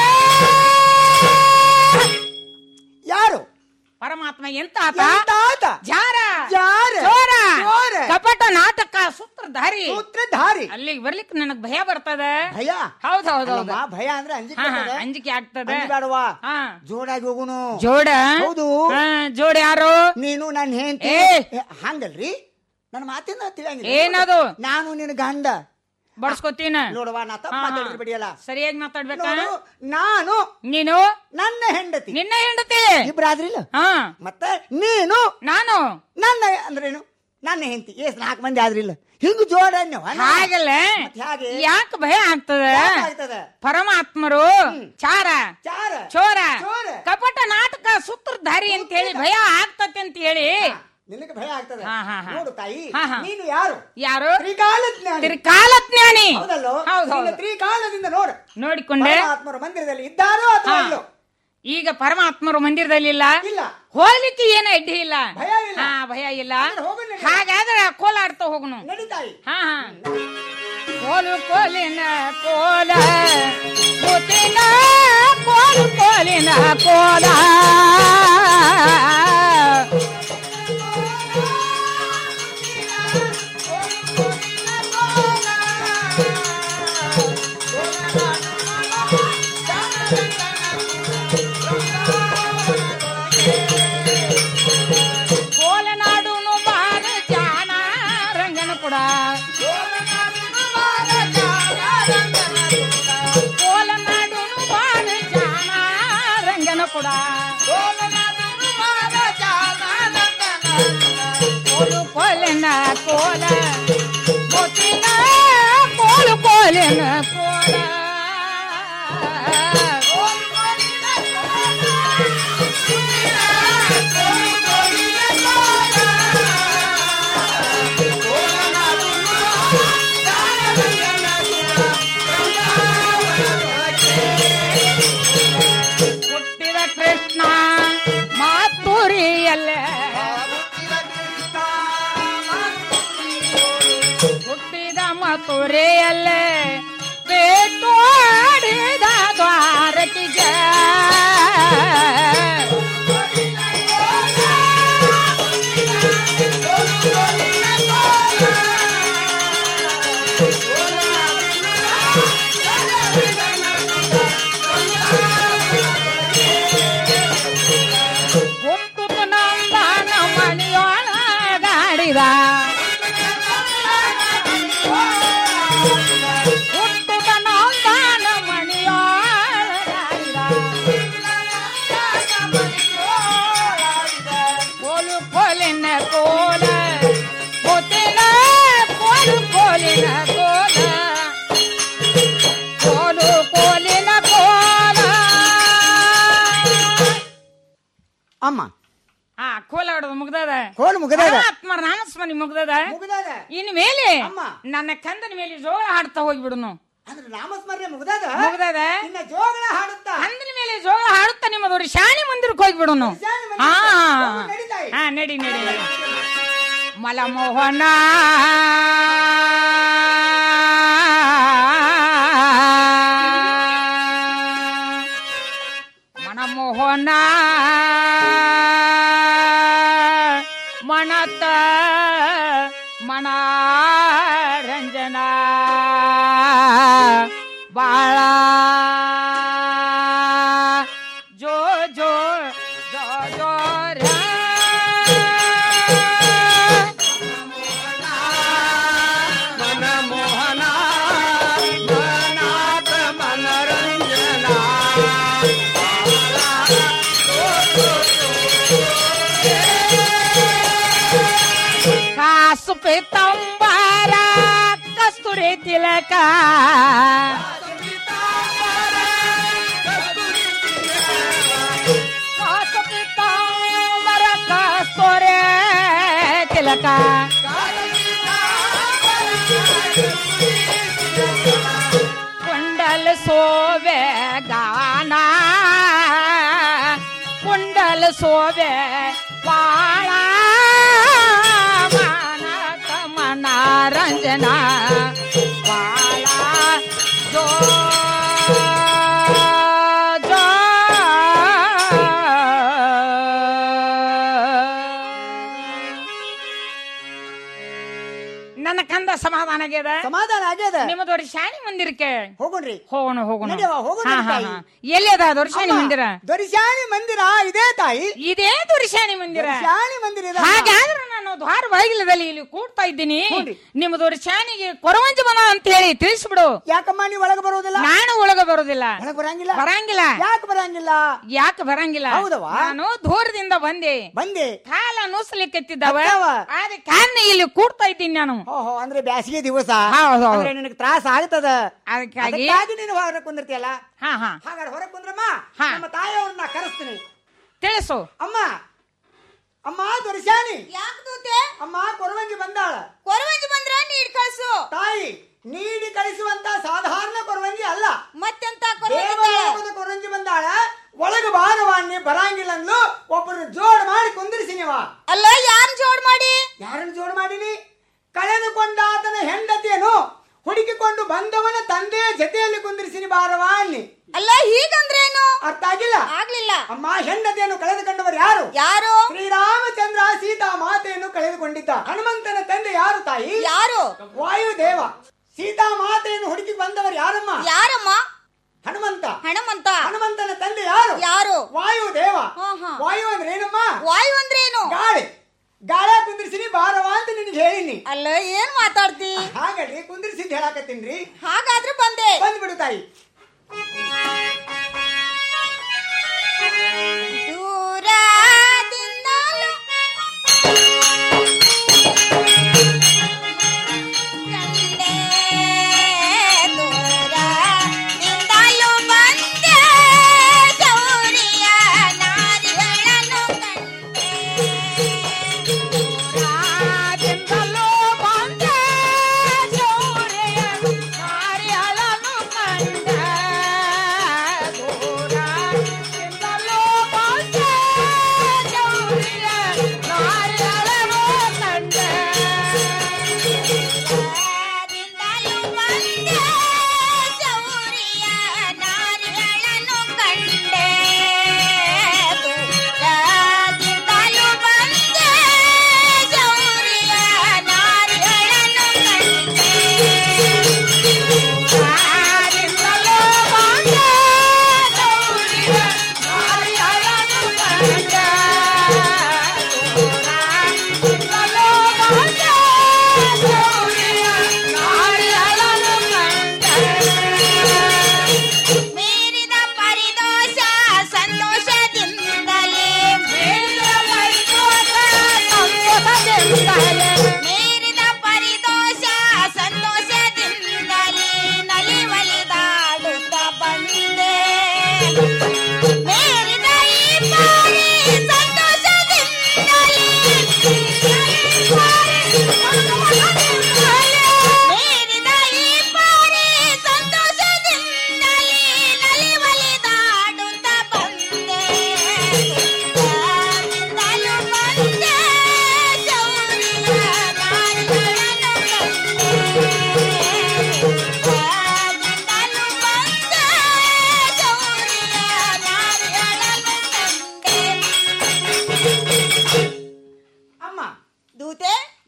ಯಾರು ಪರಮಾತ್ಮ ಎಂತ ಆತ ಎಂತ ಆತ? ಜಾರ ಜಾರ. ಚೋರ ಚೋರ. ಕಪಟ ನಾಟಕ ಸೂತ್ರಧಾರಿ ಸೂತ್ರಧಾರಿ ಅಲ್ಲಿಗೆ ಬರ್ಲಿಕ್ಕೆ ನನಗ್ ಭಯ ಬರ್ತದೆ ಭಯ ಹೌದ್ ಹೌದ್ ಹೌದು ಅಲ್ಲಮ್ಮ, ಭಯ ಅಂದ್ರೆ ಅಂಜಿಕೆ ಹಾ, ಹಾ, ಬರ್ತದೆ. ಅಂಜಿಕೆ ಆಗ್ತದೆ ಅಂಜಬೇಡವಾ ಹಾ. ಜೋಡಾಗಿ ಹೋಗುನು ಜೋಡ ಹೌದು ಹಾ, ಜೋಡ ಯಾರು ನೀನು ನನ್ನ ಹೆಂಡತಿ ಏ. ಹಂಗಲ್ರಿ ನನ್ನ ಮಾತಿಂದ ತಿಳಿಯಂಗಿಲ್ಲ ಏನದು? ನಾನು ನಿನ್ನ ಗಂಡ ಬಡ್ಸ್ಕೊತೀನ ನೋಡುವ ನಾ ತಪ್ಪ ಹಾ, ಹಾ. ಮಾತಾಡಿದ್ರೆ ಬಿಡಿಯಲ್ಲ ಸರಿಯಾಗಿ ಮಾತಾಡ್ಬೇಕಾ ನೋಡು, ನಾನು ನೀನು ನನ್ನ ಹೆಂಡತಿ ನಿನ್ನ ಹೆಂಡತಿ ಇಬ್ರಾದ್ರಿಲ್ಲ ಹಾ ಮತ್ತೆ ನೀನು ನಾನು ನನ್ನ ಅಂದ್ರೇನು ನನ್ನ ಹೆಂಡತಿ ಎಸ್ ನಾಲ್ಕು ಮಂದಿ ಆದ್ರಿಲ್ಲ ಹಿಂಗ್ ಜೋಡ ನೀವು ಹಾಗಲ್ಲ ಮತ್ತೆ ಹಾಗೆ ಯಾಕೆ ಭಯ ಆಗ್ತದೆ ಯಾಕ್ ಆಗ್ತದೆ? ಪರಮಾತ್ಮರು ಚಾರ ಚಾರ ಚೋರ ಚೋರ. ಕಪಟ ನಾಟಕ ಸೂತ್ರಧಾರಿ ಅಂತ ಹೇಳಿ ಭಯ ಆಗ್ತತೆ ಅಂತ ಹೇಳಿ ನಿನಗೆ ಭಯ ಆಗ್ತದೆ ಹಾ, ಹಾ, ಹಾ. ನೋಡು ತಾಯಿ ಹಾ, ಹಾ. ನೀನು ಯಾರು ಯಾರು ತ್ರಿಕಾಲ ಜ್ಞಾನಿ ತ್ರಿಕಾಲ ಜ್ಞಾನಿ ಹೌದಲ್ಲೋ ಹೌದು ನಿನ್ನ ಹೌದು ತ್ರಿಕಾಲದಿಂದ ನೋಡು ನೋಡಿಕೊಂಡೆ ಪರಮಾತ್ಮರ ಮಂದಿರದಲ್ಲಿ ಇದ್ದಾರೋ ಅಥವಾ ಹಾ. ಇಲ್ಲೋ ಈಗ ಪರಮಾತ್ಮರು ಮಂದಿರದಲ್ಲಿ ಇಲ್ಲ ಇಲ್ಲ ಹೋಗ್ಲಿಕ್ಕೆ ಏನು ಅಡ್ಡಿ ಇಲ್ಲ ಭಯ ಇಲ್ಲ. ಹಾ ಭಯ ಇಲ್ಲ ಅಂದ್ರೆ ಹೋಗು ನಡಿ. ಹಾಗಾದ್ರೆ ಕೋಲಾಡ್ತಾ ಹೋಗುನು ನಡೀತಾಯಿ ಹಾ ಹಾ ಕೋಲು ಕೋಲಿನ ಕೋಲ ಮುತ್ತಿನ ಕೋಲು ಕೋಲಿನ ಕೋಲ ಕೋಲನಾಡುನು ಬಾರ ಜಾನ ರಂಗನ ಕೂಡ ಕೋಲನಾಡುನು ಬಾರ ಜಾನ ರಂಗನ ಕೂಡ ಕೋಲು ಕೋಲಿನ ಕೋಲ ಮುತ್ತಿನ ಕೋಲು ಕೋಲಿನ ಕೋಲ ಹುಟ್ಟಿದ ಕೃಷ್ಣ ಮಾತುರಿಯಲ್ಲೇ ಹುಟ್ಟಿದ ಮಥುರೆಯಲ್ಲೇ ಬೇಟೋಡಿದ ದ್ವಾರಕಿಗೆ ಹುಟ್ಟುತ್ತ ನಂದನ ಮಣಿಯೊಳಗಾಡಿದ ಹುಟ್ಟುತ್ತ ನಂದನ ಮಣಿಯೊಳಗಾಡಿದ ಕೋಲು ಕೋಲಿನ ಕೋಲ ಮುತ್ತಿನ ಕೋಲು ಕೋಲಿನ ಕೋಲ ಕೋಲು ಕೋಲಿನ ಕೋಲ ಅಮ್ಮ ಆ ಕೋಲ ಹೊಡೆದು ಮುಗ್ದದ ಕೋಲು ಮುಗ್ದದ. ಪರಮಾತ್ಮ ನಾಮಸ್ಮರಣೆ ಮುಗ್ದದ ಮುಗ್ದದ. ಇನ್ ಮೇಲೆ ಅಮ್ಮ. ನನ್ನ ಕಂದನ ಮೇಲೆ ಜೋಳ ಹಾಡ್ತಾ ಹೋಗ್ಬಿಡುನು ಅಂದ್ರೆ ನಾಮಸ್ಮರಣೆ ಮುಗ್ದದ ಮುಗ್ದದ ಇನ್ನ ಜೋಗಳ ಹಾಡುತ್ತಾ ಕಂದನ ಮೇಲೆ ಜೋಳ ಹಾಡುತ್ತಾ ನಿಮ್ಮದವ್ರು ಶಾಣಿ ಮಂದಿರಕ್ಕೆ ಹೋಗ್ಬಿಡುನು ಶಾಣಿ ಮಂದಿರಕ್ಕೆ? ಹಾ ಹೋಗು, ನಡಿ ತಾಯಿ. ಹಾ ನಡಿ ನಡಿ ನಡಿ ಮಲಮೋಹನ ಮನಮೋಹನ ಮಣತ ಮನರಂಜನ ಬಾಳ ಜೋ ಜೋ ಜೋ ಜೋ ರ ಮನಮೋಹನ ಮನಾಥ ಮನರಂಜನ ಕಾಸು ಪೀತಾಂಬರ ಕಸ್ತೂರಿ ತಿಲಕ ಕಾಸು ಪೀತಾಂಬರ ಕಸ್ತೂರಿ ತಿಲಕ ಕುಂಡಲ ಸೋವೆ ಗಾನ ಕುಂಡಲ ಸೋವೆ ಬಾಳ ಮಾನಕ ಮನರಂಜನ ಬಾಳ ಜೋ ಜೋ ನನ್ನ ಕಂದ ಸಮಾಧಾನ ಆಗ್ಯದ ಸಮಾಧಾನ ಆಗ್ಯದ ನಿಮ್ಮದವ್ರ ಶಾಣಿ ಮಂದಿರಕ್ಕೆ ಹೋಗೋಣ್ರಿ ಹೋಗೋಣ ಹೋಗೋಣ ನಡೆಯವ್ವ, ಹೋಗೋಣ ಹಾ, ಹಾ, ತಾಯಿ. ಹಾ. ಎಲ್ಲಿ ಅದ ದೊರ್ಶಾಣಿ ಅಮ್ಮ, ಮಂದಿರ ದೊರಿಶಾಣಿ ಮಂದಿರ ಇದೇ ತಾಯಿ ಇದೇ ದೊರ್ಶಾಣಿ ಮಂದಿರ ದೊರಿಶಾಣಿ ಮಂದಿರ ಇದೆ. ಹಾಗಾದ್ರೆ ನಾನು ದ್ವಾರ ಬಾಗಿಲದಲ್ಲಿ ಇಲ್ಲಿ ಕೂಡ್ತಾ ಇದ್ದೀನಿ ನಿಮ್ಮ ದೊರ್ಶಾಣಿಗೆ ಕೊರವಂಜಿ ಬನ ಅಂತ ಹೇಳಿ ತಿಳಿಸ್ಬಿಡು ಯಾಕಮ್ಮ ನೀವು ಒಳಗೆ ಬರೋದಿಲ್ಲ ನಾನು ಒಳಗ ಬರೋದಿಲ್ಲ ಒಳಗೆ ಬರಂಗಿಲ್ಲ ಬರಂಗಿಲ್ಲ ಯಾಕೆ ಬರಂಗಿಲ್ಲ ಯಾಕೆ ಬರಂಗಿಲ್ಲ ಹೌದವ್ವ? ನಾನು ದೂರದಿಂದ ಬಂದೆ ಬಂದೆ ಕಾಲ ನುಸ್ಲಿಕ್ಕೆತ್ತಿದ್ದವ ಅಕ್ಕವ. ಆದ್ರೆ ಕಾರಣ ಇಲ್ಲಿ ಕೂಡ್ತಾ ಇದ್ದೀನಿ ನಾನು ಓಹೋ ಅಂದ್ರೆ ಬ್ಯಾಸಿಗೆ ದಿವಸ ಹೌದು, ಹೌದು. ಅಂದ್ರೆ ನಿನಗೆ ತ್ರಾಸ ಆಗ್ತದ ಅದಕ್ಕಾಗಿ ಅದಕ್ಕಾಗಿ ನೀನು ಹೊರಗೆ ಕುಂದಿರ್ತೀಯಲ್ಲ ಹಾ ಹಾ ಹಾಗಾದ್ರೆ ಹೊರಗೆ ಕುಂದ್ರಮ್ಮ ನಮ್ಮ ತಾಯಿಯವ್ರನ್ನ ಕರೆಸ್ತೀನಿ ತಿಳಿಸು ಅಮ್ಮ ಅಮ್ಮ ದೊರಿಶಾನಿ ಯಾಕೆ ದೂತೆ ಅಮ್ಮ ಕೊರವಂಜಿ ಬಂದಾಳ ಕೊರವಂಜಿ ಬಂದ್ರ ನೀಡ್ ಕಳ್ಸು ತಾಯಿ ನೀಡಿ ಕಳಿಸುವಂತ ಸಾಧಾರಣ ಕೊರವಂಜಿ ಅಲ್ಲ ಮತ್ತೆಂತ ದೇವಲೋಕದ ಕೊರವಂಜಿ ಬಂದಾಳ ಒಳಗೆ ಬಾರವಾಣಿ ಬರಂಗಿಲ್ಲ ಅಂದ್ಲು ಒಬ್ಬರು ಜೋಡ್ ಮಾಡಿ ಕುಂದಿರಿಸಿ ನೀವ ಅಲ್ಲ ಯಾರ್ ಜೋಡ್ ಮಾಡಿ ಯಾರನ್ನು ಜೋಡ್ ಮಾಡಿನಿ ಕಳೆದುಕೊಂಡ ಆತನ ಹೆಂಡತಿಯನ್ನು ಹುಡುಕಿಕೊಂಡು ಬಂದವನ ತಂದೆಯ ಜೊತೆಯಲ್ಲಿ ಕುಂದಿರಿಸಿನಿ ಬಾರವಾಣಿ ಅಲ್ಲ ಹೀಗಂದ್ರೇನು ಅರ್ಥ ಆಗಿಲ್ಲ ಆಗ್ಲಿಲ್ಲ ಅಮ್ಮ ಹೆಂಡತಿಯನ್ನು ಕಳೆದುಕೊಂಡವರು ಯಾರು ಯಾರು ಶ್ರೀರಾಮಚಂದ್ರ ಸೀತಾ ಮಾತೆಯನ್ನು ಕಳೆದುಕೊಂಡಿದ್ದ ಹನುಮಂತನ ತಂದೆ ಯಾರು ತಾಯಿ ಯಾರು ವಾಯುದೇವ ಸೀತಾ ಮಾತೆಯನ್ನು ಹುಡುಕಿ ಬಂದವರು ಯಾರಮ್ಮ ಯಾರಮ್ಮ ಹನುಮಂತ ಹನುಮಂತ ಹನುಮಂತನ ತಂದೆ ಯಾರು ಯಾರು ವಾಯುದೇವ ಹಾ, ಹಾ. ವಾಯು ಅಂದ್ರೆ ಏನಮ್ಮ ವಾಯು ಅಂದ್ರೇನು ಗಾಳಿ ಗಾಳ ಕುಂದಿರ್ಸಿನಿ ಬಾರವ ಅಂತ ನಿನಗೆ ಹೇಳಿನಿ ಅಲ್ಲ ಏನ್ ಮಾತಾಡ್ತಿ ಹಾಗಲ್ರಿ ಕುಂದಿರ್ಸಿದ್ ಹೇಳಾಕತ್ತೀನ್ರಿ ಹಾಗಾದ್ರೆ ಬಂದೆ ಬಂದ್ಬಿಡು ತಾಯಿ ದೂರದಿಂದಲೂ ಕಂಡೆ, ದೂರದಿಂದಲೂ ಬಂದೆ, ಗೌರಿಯ ನಾರಿಗಳನ್ನು ದೂರದಿಂದಲೂ ಬಂದೆ, ಗೌರಿಯ ನಾರಿಗಳನ್ನು ಕಂಡೆ.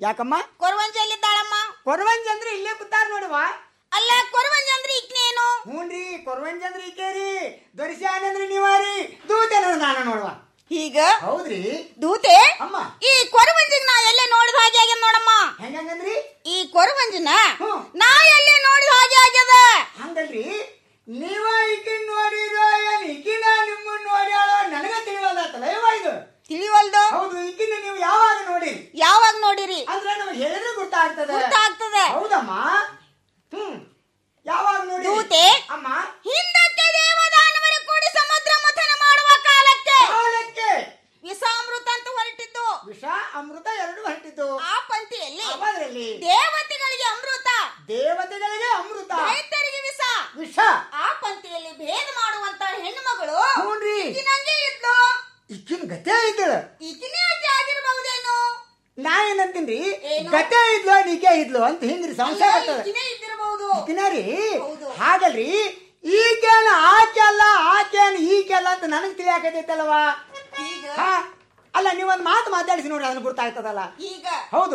ಯಾಕಮ್ಮ ಕೊರವಂಜಿ ಎಲ್ಲಿದ್ದಾಳಮ್ಮ ಕೊರವಂಜಿ ಅಂದ್ರೆ ಇಲ್ಲೇ ಕೂತಾರ ನೋಡುವ ಅಲ್ಲ ಕೊರವಂಜಿ ಅಂದ್ರೆ ಇಕ್ನೇನು ಹ್ಞೂನ್ರಿ ಕೊರವಂಜಿ ಅಂದ್ರೆ ಈಕೇರಿ ದೊರಿಸ್ಯಾನ ಅಂದ್ರೆ ನೀವಾರಿ ದೂತನ ನಾನು ನೋಡುವ ಈಗ ಹೌದ್ರಿ ದೂತೆ ಅಮ್ಮ ಈ ಕೊರವಂಜಿಗ್ ನಾ ಎಲ್ಲೇ ನೋಡಿದ ಹಾಗೆ ಆಗ್ಯದ ನೋಡಮ್ಮ ಹೆಂಗಂದ್ರಿ ಈ ಕೊರವಂಜಿನ ನಾ ಎಲ್ಲೇ ನೋಡಿದ ಹಾಗೆ ಆಗ್ಯದ ಹಂಗಲ್ರಿ ನೀವ ಈಕಿನ್ ನೋಡಿರೋ ಏನ್ ಈಕಿನ ನಿಮ್ಮನ್ನ ನೋಡ್ಯಾಳೋ ನನಗ ತಿಳಿವಲ್ದಾತಲ್ಲ ಯವ್ವ ಇದು ತಿಳಿವಲ್ದು ಹೌದು ಈಕಿನ ನೀವು ಯಾವಾಗ ನೋಡಿ ಯಾವಾಗ ನೋಡಿರಿ ಅಂದ್ರೆ ನಮಗೆ ಹೇಳಿದ್ರೆ ಗೊತ್ತಾಗ್ತದೆ ಗೊತ್ತಾಗ್ತದೆ. ಹೌದಮ್ಮ ಹ್ಮ್ ಯಾವಾಗ ನೋಡಿ ದೂತೆ ಅಮ್ಮ ಹಿಂದಕ್ಕೆ ದೇವದಾನವರು ಕೂಡಿ ಸಮುದ್ರ ಮಥನ ಮಾಡುವ ಕಾಲಕ್ಕೆ ಕಾಲಕ್ಕೆ ವಿಷಾಮೃತ ಅಂತ ಹೊರಟಿದ್ದು ವಿಷ ಅಮೃತ ಎರಡು ಹೊರಟಿದ್ದು ಆ ಪಂಕ್ತಿಯಲ್ಲಿ ಯಾವಾದ್ರಲ್ಲಿ ದೇವತೆಗಳಿಗೆ ಅಮೃತ ದೇವತೆಗಳಿಗೆ ಅಮೃತ ದೈತ್ಯರಿಗೆ ವಿಷ ವಿಷ ಆ ಪಂಕ್ತಿಯಲ್ಲಿ ಭೇದ ಮಾಡುವಂತ ಹೆಣ್ಣು ಮಗಳು ಹ್ಞೂನ್ರಿ. ಈಕಿನಂಗೆ ಇದ್ಲು ಈಕಿನ ಗತೆ ಇದ್ದಳು ಈಕಿನೇ ಆಕೆ ಆಗಿರ್ಬಹುದೇನು ನಾ ಏನಂತೀನ್ರಿ ಏನು? ಗತೆ ಇದ್ಲು ನೀಕೆ ಇದ್ಲು ಅಂತ ಹಿಂಗ್ರಿ ಸಂಶಯ ಅಲ್ಲ, ಬರ್ತದೆ ಈಕಿನೇ ಇದ್ದಿರಬಹುದು ಈಕಿನರಿ ಹೌದು. ಹಾಗಲ್ರಿ ಈಗೇನ ಆಕೆ ಅಲ್ಲ ಆಕೆನ್ ಈಕೆ ಅಲ್ಲ ಅಂತ ನನಗ್ ತಿಳಿಯಾಕತೈತಲ್ವಾ ಈಗ ಹಾ ಅಲ್ಲ ನೀವೊಂದ್ ಮಾತು ಮಾತಾಡಿಸಿ ನೋಡ್ರಿ ಅದನ್ನ ಗೊತ್ತಾಗ್ತದಲ್ಲ ಈಗ ಹೌದು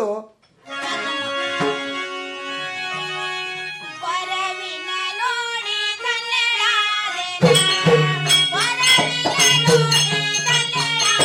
ಕೊರವಿನ ನೋಡಿ ಕನ್ನಡಾದೆನ. ಕೊರವಿನ ನೋಡಿ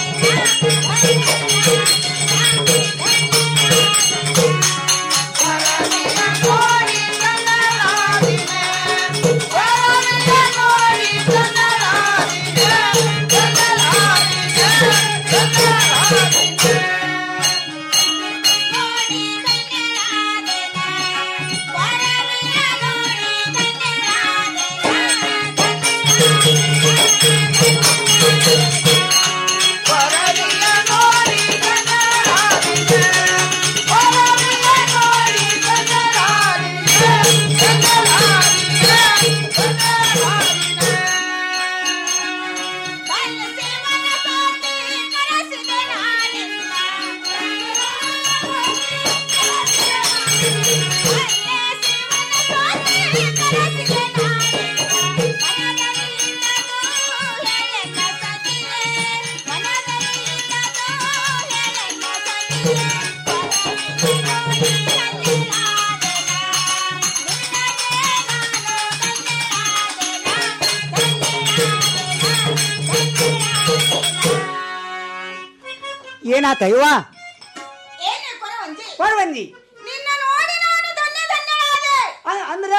ಏನಾತ ಇವ ಏನು ಕೊರವಂಜಿ ಕೊರವಂಜಿ ನಿನ್ನ ನೋಡಿ ನಾನು ಧನ್ಯ ಧನ್ಯಳಾದೆ ಅ- ಅಂದ್ರ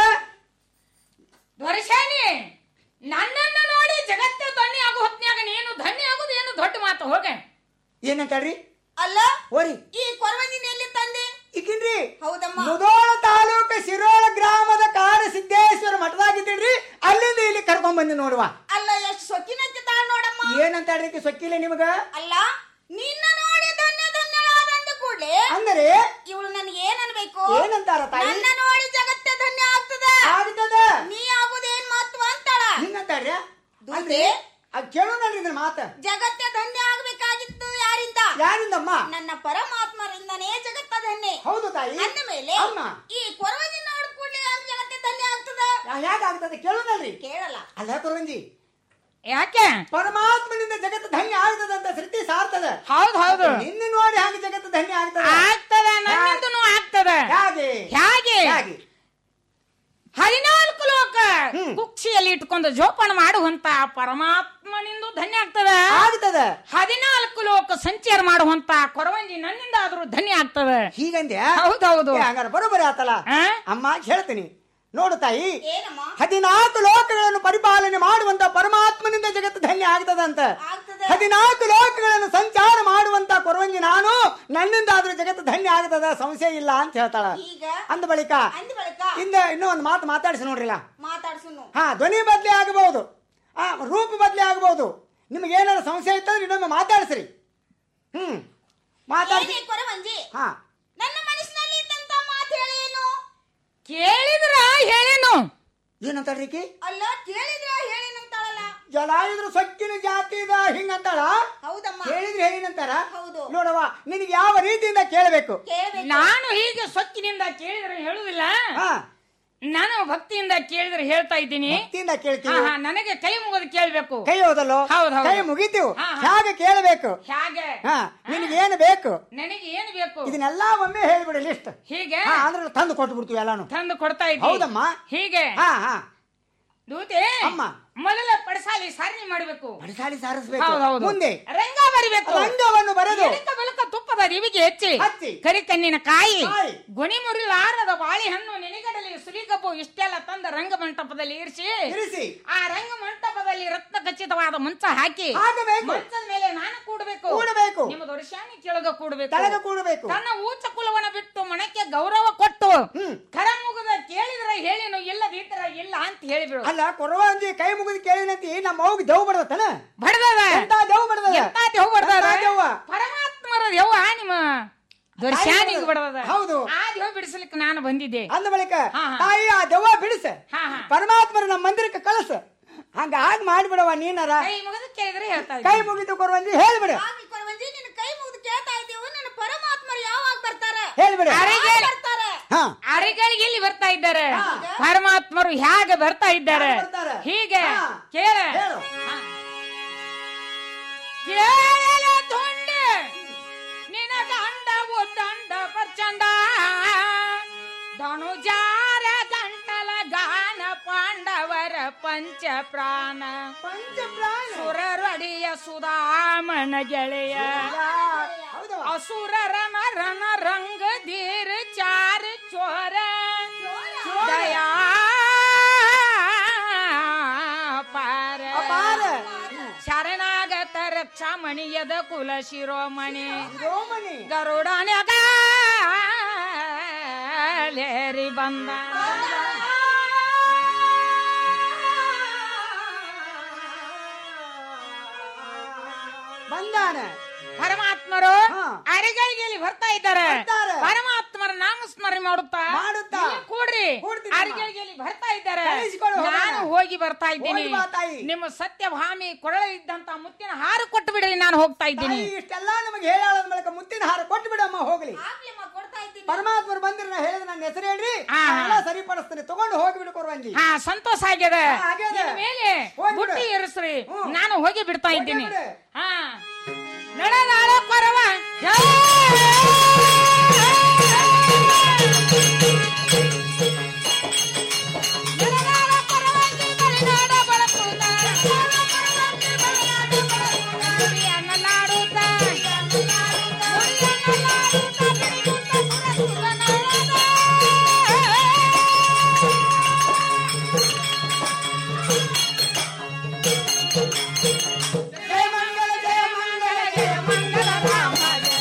ದೊರಸಾನಿ ನನ್ನನ್ನು ನೋಡಿ ಜಗತ್ತೇ ಧನ್ಯ ಆಗೋ ಹೊತ್ನ್ಯಾಗ ನೀನು ಧನ್ಯ ಆಗೋದು ಏನು ದೊಡ್ಡ ಮಾತು ಹೋಗೆ ಏನಂತಾಳ್ರಿ ಅಲ್ಲ ಓರಿ ಈ ಕೊರವಂಜಿನ ಎಲ್ಲಿ ತಂದೆ ಈಗಿನ್ರಿ ಹೌದಮ್ಮ ಮುದೋಳ ತಾಲೂಕ ಶಿರೋಳ ಗ್ರಾಮದ ಕಾಡ ಸಿದ್ದೇಶ್ವರ ಮಠದಾಗಿದ್ದೀರಿ ಅಲ್ಲಿಂದ ಇಲ್ಲಿ ಕರ್ಕೊಂಡ್ ಬಂದಿ ನೋಡುವ ಅಲ್ಲ ಎಷ್ಟು ಸೊಕ್ಕಿನಂತಿದ್ದಾಳ ನೋಡಮ್ಮ ಏನಂತಾಳ್ರಿ ಈಕಿ ಸೊಕ್ಕಿಲ್ಲ ನಿಮಗ ಅಲ್ಲ ನಿನ್ನ ನೋಡಿ ಧನ್ಯ ಧನ್ಯಳಾದ ಅಂದ ಕೂಡಲೇ ಅಂದರೆ ಇವಳು ನನಗೆ ಏನ್ ಅನ್ಬೇಕು ಏನಂತಾರ ತಾಯಿ ನನ್ನ ನೋಡಿ ಜಗತ್ತೇ ಧನ್ಯ ಆಗ್ತದ ಆಗ್ತದ ನೀ ಆಗುದೇನ್ ಮಹತ್ವ ಅಂತಾಳ ಹಿಂಗಂತಾಳ್ರಿ ದೂತೆ? ಅಲ್ರಿ ಅದ್ ಕೇಳೋಣಲ್ರಿ ಇದನ್ನ ಮಾತ ಜಗತ್ತೇ ಧನ್ಯ ಆಗ್ಬೇಕಾಗಿತ್ತು ಯಾರಿಂದ ಯಾರಿಂದಮ್ಮ ನನ್ನ ಪರಮಾತ್ಮರಿಂದನೇ ಜಗತ್ತ ಧನ್ಯ ಹೌದು ತಾಯಿ ಅಂದ ಮೇಲೆ ಅಮ್ಮ. ಈ ಕೊರವಂಜಿ ನೋಡ್ ಕೂಡಲೇ ಯಾಕೆ ಜಗತ್ತೇ ಧನ್ಯ ಆಗ್ತದ ಹೇಗಾಗ್ತದೆ ಕೇಳೋಣಲ್ರಿ ಕೇಳಲ್ಲ ಅಲ್ಲ ಕೊರವಂಜಿ ಯಾಕೆ ಪರಮಾತ್ಮನಿಂದ ಜಗತ್ತು ಧನ್ಯ ಆಗ್ತದ ಅಂತ ಶ್ರುತಿ ಸಾರ್ತದ ಹೌದ್ ಹೌದು ನಿನ್ನ ನೋಡಿ ಹಂಗ ಜಗತ್ತು ಧನ್ಯ ಆಗ್ತದ ಆಗ್ತದ ನನ್ನಿಂದನೂ ಆಗ್ತದ ಹೇಗೆ ಹೇಗೆ ಹೇಗೆ ಹದಿನಾಲ್ಕು ಲೋಕ ಕುಕ್ಷಿಯಲ್ಲಿ ಇಟ್ಕೊಂಡು ಜೋಪಾನ ಮಾಡುವಂತ ಪರಮಾತ್ಮನಿಂದ ಧನ್ಯ ಆಗ್ತದ ಆಗ್ತದ ಹದಿನಾಲ್ಕು ಲೋಕ ಸಂಚಾರ ಮಾಡುವಂತ ಕೊರವಂಜಿ ನನ್ನಿಂದ ಆದ್ರೂ ಧನ್ಯ ಆಗ್ತದ ಹೀಗಂದ್ಯ ಹೌದೌದು ಏ, ಹಂಗಾರೆ ಬರೋಬ್ಬರಿ ಆತಲ್ಲ ಆ? ಅಮ್ಮ ಹೇಳ್ತೀನಿ ನೋಡು ತಾಯಿ ಏನಮ್ಮ ಹದಿನಾಲ್ಕು ಲೋಕಗಳನ್ನು ಪರಿಪಾಲನೆ ಮಾಡುವಂತ ಪರಮಾತ್ಮನಿಂದ ಜಗತ್ತು ಧನ್ಯ ಆಗ್ತದಂತ ಆಗ್ತದ ಹದಿನಾಲ್ಕು ಲೋಕಗಳನ್ನು ಸಂಚಾರ ಮಾಡುವಂತ ಕೊರವಂಜಿ ನಾನು ನನ್ನಿಂದ ಆದ್ರೂ ಜಗತ್ತು ಧನ್ಯ ಆಗ್ತದ ಸಂಶಯ ಇಲ್ಲ ಅಂತ ಹೇಳ್ತಾಳ ಈಗ ಅಂದ ಬಳಿಕ ಅಂದ ಬಳಿಕ ಇಂದ ಇನ್ನೂ ಒಂದು ಮಾತು ಮಾತಾಡಿಸಿ ನೋಡ್ರಿಲ್ಲ ಮಾತಾಡ್ಸುನು ಹಾ ಧ್ವನಿ ಬದಲಿ ಆಗಬಹುದು ಆ ರೂಪ ಬದಲಿ ಆಗಬಹುದು ನಿಮ್ಗೆ ಏನಾದ್ರು ಸಂಶಯ ಇತ್ತಂದ್ರೆ ಇನ್ನೊಮ್ಮೆ ಮಾತಾಡಿಸ್ರಿ ಹ್ಮ್ ಮಾತಾಡ್ಸಿ ಏನೇ ಕೊರವಂಜಿ ಹಾ ನನ್ನ ಮನಸ್ಸಿನಲ್ಲಿ ಇದ್ದಂತ ಮಾತು ಹೇಳೇನು ಕೇಳಿದ್ರ ಹೇಳೇನು ಏನಂತಾಳ್ರಿ ಈಕಿ? ಅಲ್ಲ ಕೇಳಿದ್ರ ಹೇಳೇನಂತಾಳಲ್ಲ ಜಲಾಯುದ್ರ ಸೊಕ್ಕಿನ ಜಾತಿದ ಹಿಂಗಂತಾಳ ಹೌದಮ್ಮ ಹೇಳಿದ್ರೆ ಹೇಳಿನಂತಾರ ಹೌದು ನೋಡವ್ವ ನಿನಗೆ ಯಾವ ರೀತಿಯಿಂದ ಕೇಳಬೇಕು ಕೇಳ್ಬೇಕು ನಾನು ಹೀಗೆ ಸೊಕ್ಕಿನಿಂದ ಕೇಳಿದ್ರೆ ಹೇಳುದಿಲ್ಲ ಹಾ ನಾನು ಭಕ್ತಿಯಿಂದ ಕೇಳಿದ್ರೆ ಹೇಳ್ತಾ ಇದ್ದೀನಿ ಭಕ್ತಿಯಿಂದ ಕೇಳ್ತೀವಿ. ಹಾ, ಹಾ, ನನಗೆ ಕೈ ಮುಗಿದು ಕೇಳ್ಬೇಕು ಕೈ ಹೋದಲ್ಲೋ ಹೌದ್ ಹೌದು. ಕೈ ಮುಗಿತೀವಿ ಹಾ, ಹಾ. ಹೇಗೆ ಕೇಳಬೇಕು ಹೇಗೆ ಹಾ ನಿನಗೆ ಏನು ಬೇಕು ನನಗೆ ಏನು ಬೇಕು ಇದನ್ನೆಲ್ಲ ಒಮ್ಮೆ ಹೇಳ್ಬಿಡು ಲಿಸ್ಟ್ ಹೀಗೆ ಹಾ ಅಂದ್ರೆ ತಂದು ಕೊಟ್ಟು ಬಿಡ್ತೀವಿ ಎಲ್ಲಾನು ತಂದು ಕೊಡ್ತಾ ಇದ್ದೀನಿ ಹೌದಮ್ಮ ಹೀಗೆ ಹಾ ಹಾ ದೂತೆ ಅಮ್ಮ. ಮೊದಲ ಪಡಸಾಲಿ ಸಾರಣಿ ಮಾಡಬೇಕು ಪಡಸಾಲಿ ಸಾರಿಸ್ಬೇಕು ಹೌದು, ಹೌದು. ಮುಂದೆ ರಂಗ ಬರಿಬೇಕು ರಂಗವನ್ನು ಬರೆದು ಎಲಕ ಬೆಳಕ ತುಪ್ಪದ ರಿವಿಗೆ ಹೆಚ್ಚಿ ಹಚ್ಚಿ. ಕರಿಕಣ್ಣಿನ ಕಾಯಿ ಕಾಯಿ. ಗೊನಿ ಮುರಿಲಾರದ ಬಾಳೆಹಣ್ಣು ನೆನೆಗಡಲಿ ಸುಲಿಕಪ್ಪು ಇಷ್ಟೆಲ್ಲ ತಂದ ರಂಗ ಮಂಟಪದಲ್ಲಿ ಇರಿಸಿ ಇರಿಸಿ. ಆ ರಂಗ ಮಂಟಪದಲ್ಲಿ ರತ್ನ ಖಚಿತವಾದ ಮಂಚ ಹಾಕಿ ಹಾಕಬೇಕು. ಮಂಚದ ಮೇಲೆ ನಾನು ಕೂಡಬೇಕು ಕೂಡಬೇಕು. ನಿಮ್ಮ ದೊರಶಾನಿ ಕೆಳಗ ಕೂಡಬೇಕು ತಳಗ ಕೂಡಬೇಕು. ತನ್ನ ಊಚ ಕುಲವನ ಬಿಟ್ಟು ಮನಕ್ಕೆ ಗೌರವ ಕೊಟ್ಟು ಕರ ಮುಗದ ಕೇಳಿದ್ರ ಹೇಳಿನು ಇಲ್ಲದಿದ್ರ ಇಲ್ಲ ಅಂತ ಹೇಳಿಬಿಡು ಅಲ್ಲ ಕೊರವಂಜಿ ಕೈ ಮುಗಿದು ಕೇಳಿನಂತಿ ನಮ್ಮ ಅವ್ಗೆ ದೇವ್ ಬಡದತನ ಬಡದದ ಎಂತ ದೇವ್ ಬಡದದ ಎಂತ ದೆವ್ವ ಬಡದದ? ಎಂತ ದೆವ್ವ? ಪರಮಾತ್ಮರ ದೆವ್ವ ನಿಮ್ಮ ದೊರಶಾನಿಗೆ ಬಡದದ ಹೌದು. ಆ ದೆವ್ವ ಬಿಡಿಸ್ಲಿಕ್ಕೆ ನಾನು ಬಂದಿದ್ದೆ ಅಂದ ಬಳಿಕ ಹಾ, ಹಾ. ತಾಯಿ ಆ ದೆವ್ವ ಬಿಡಿಸ ಹಾ, ಹಾ. ಪರಮಾತ್ಮರ ನಮ್ಮ ಮಂದಿರಕ್ಕೆ ಕಳಸ ಹಂಗ ಹಾಗೆ ಮಾಡ್ಬಿಡವ ನೀನಾರ ಕೈ ಮುಗಿದು ಕೇಳಿದ್ರೆ ಹೇಳ್ತಾ ಕೈ ಇದ್ದೀನಿ. ಮುಗಿದು ಕೊರವಂಜಿ ಹೇಳ್ಬಿಡ ಆಗ್ಲಿ ಕೊರವಂಜಿ ನಿನ್ನ ಕೈ ಮುಗಿದು ಕೇಳ್ತಾ ಇದ್ದೀವಿ ನನ್ನ ಪರಮಾತ್ಮರು ಯಾವಾಗ ಬರ್ತಾರೆ ಹೇಳ್ಬಿಡ ಅರೆಗೆ- ಬರ್ತಾರೆ ಹಾ ಅರೆಗಳಿಗೆ ಇಲ್ಲಿ ಬರ್ತಾ ಇದ್ದಾರೆ ಪರಮಾತ್ಮರು ಹೇಗೆ ಬರ್ತಾ ಇದ್ದಾರೆ ಹೇಗೆ ಬರ್ತಾರೆ? ಹೀಗೆ ಹಾ. ಕೇಳ ಹೇಳು. ಕೇಳ ತುಂಡ ನಿನ ದಂಡವು ದಂಡ ಪ್ರಚಂಡ ಧನುಜಾರ ದಂಡಲ ಗಾನ ಪಾಂಡವರ ಪಂಚ ಪ್ರಾಣ ಪಂಚ ಪ್ರಾಣ ಸುರರಡಿಯ ಸುಧಾಮನ ಗೆಳೆಯ ಹೌದವ ಅಸುರರ ಮರಣ ರಂಗ ಧೀರ ಚಾರ ಚೋರ ದಯಾ ಪಾರ ಅಪಾರ. ಶರಣಾಗತ ರಕ್ಷಾಮಣಿಯದ ಕುಲ ಶಿರೋಮಣಿ ರೋಮಣಿ ಗರುಡನ್ಯಾಗ ಲೇರಿ ಬಂದ ಬಂದಾನ ಪರಮಾತ್ಮರು ಹಾ. ಅರಿಗಳಿಗೆ ಇಲ್ಲಿ ಬರ್ತಾ ಇದ್ದಾರೆ ಬರ್ತಾರೆ. ಪರಮಾತ್ಮರ ನಾಮ ಸ್ಮರಣೆ ಮಾಡುತ್ತಾ ಮಾಡುತ್ತಾ. ಇಲ್ಲಿ ಕೂಡ್ರಿ ಕೂಡ್ತೀನಿ ಅಮ್ಮ. ಅರಿಗಳಿಗೆ ಇಲ್ಲಿ ಬರ್ತಾ ಇದ್ದಾರೆ ಕಳಿಸಿಕೊಡು ಹೋಗೋಣ. ನಾನು ಹೋಗಿ ಬರ್ತಾ ಇದ್ದೀನಿ ಹೋಗಿ ಬಾ ತಾಯಿ. ನಿಮ್ಮ ಸತ್ಯಭಾಮಿ ಕೊರಳಿದ್ದಂತ ಮುತ್ತಿನ ಹಾರ ಕೊಟ್ಟು ಬಿಡಿ ನಾನು ಹೋಗ್ತಾ ಇದ್ದೀನಿ ತಾಯಿ ಇಷ್ಟೆಲ್ಲ ನಮಗೆ ಹೇಳಾದ ಮೂಲಕ ಮುತ್ತಿನ ಹಾರ ಕೊಟ್ಟು ಬಿಡಮ್ಮ ಹೋಗ್ಲಿ ಆಗ್ಲಿಮ್ಮ ಕೊಡ್ತಾ ಇದ್ದೀನಿ ಪರಮಾತ್ಮರು ಬಂದ್ರೆ ನಾ ಹೇಳಿದ ನನ್ನ ಹೆಸರು ಹೇಳ್ರಿ ಹಾ, ಹಾ. ನಾನೆಲ್ಲ ಸರಿಪಡಿಸ್ತೀನಿ ತಗೊಂಡು ಹೋಗಿಬಿಡು ಕೊರವಂಜಿ ಹಾ ಸಂತೋಷ ಆಗ್ಯದ ಹಾ, ಆಗ್ಯದ. ಇನ್ ಮೇಲೆ ಹೋಗ್ಬಿಡು. ಬುಟ್ಟಿ ಇರಿಸ್ರಿ ಹ್ಮ್. ನಾನು ಹೋಗಿ ಬಿಡ್ತಾ ಹೋಗಿ ಇದ್ದೀನಿ ಬಿಡು. ಹಾ ನಡೆದಾಳ ಕೊರವ ಜಯ ಮಂಗಲ ಜಯ ಮಂಗಲ ಜಯ ಮಂಗಲ ರಾಮ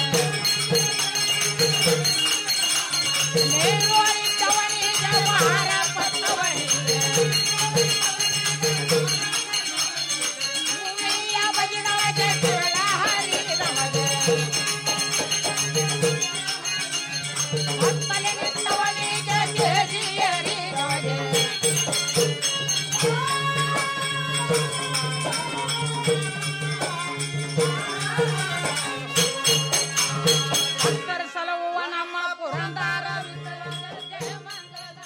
ಸಲುವ ನಮ್ಮ ಪುರಂದರ ಜಯ ಮಂಗಲ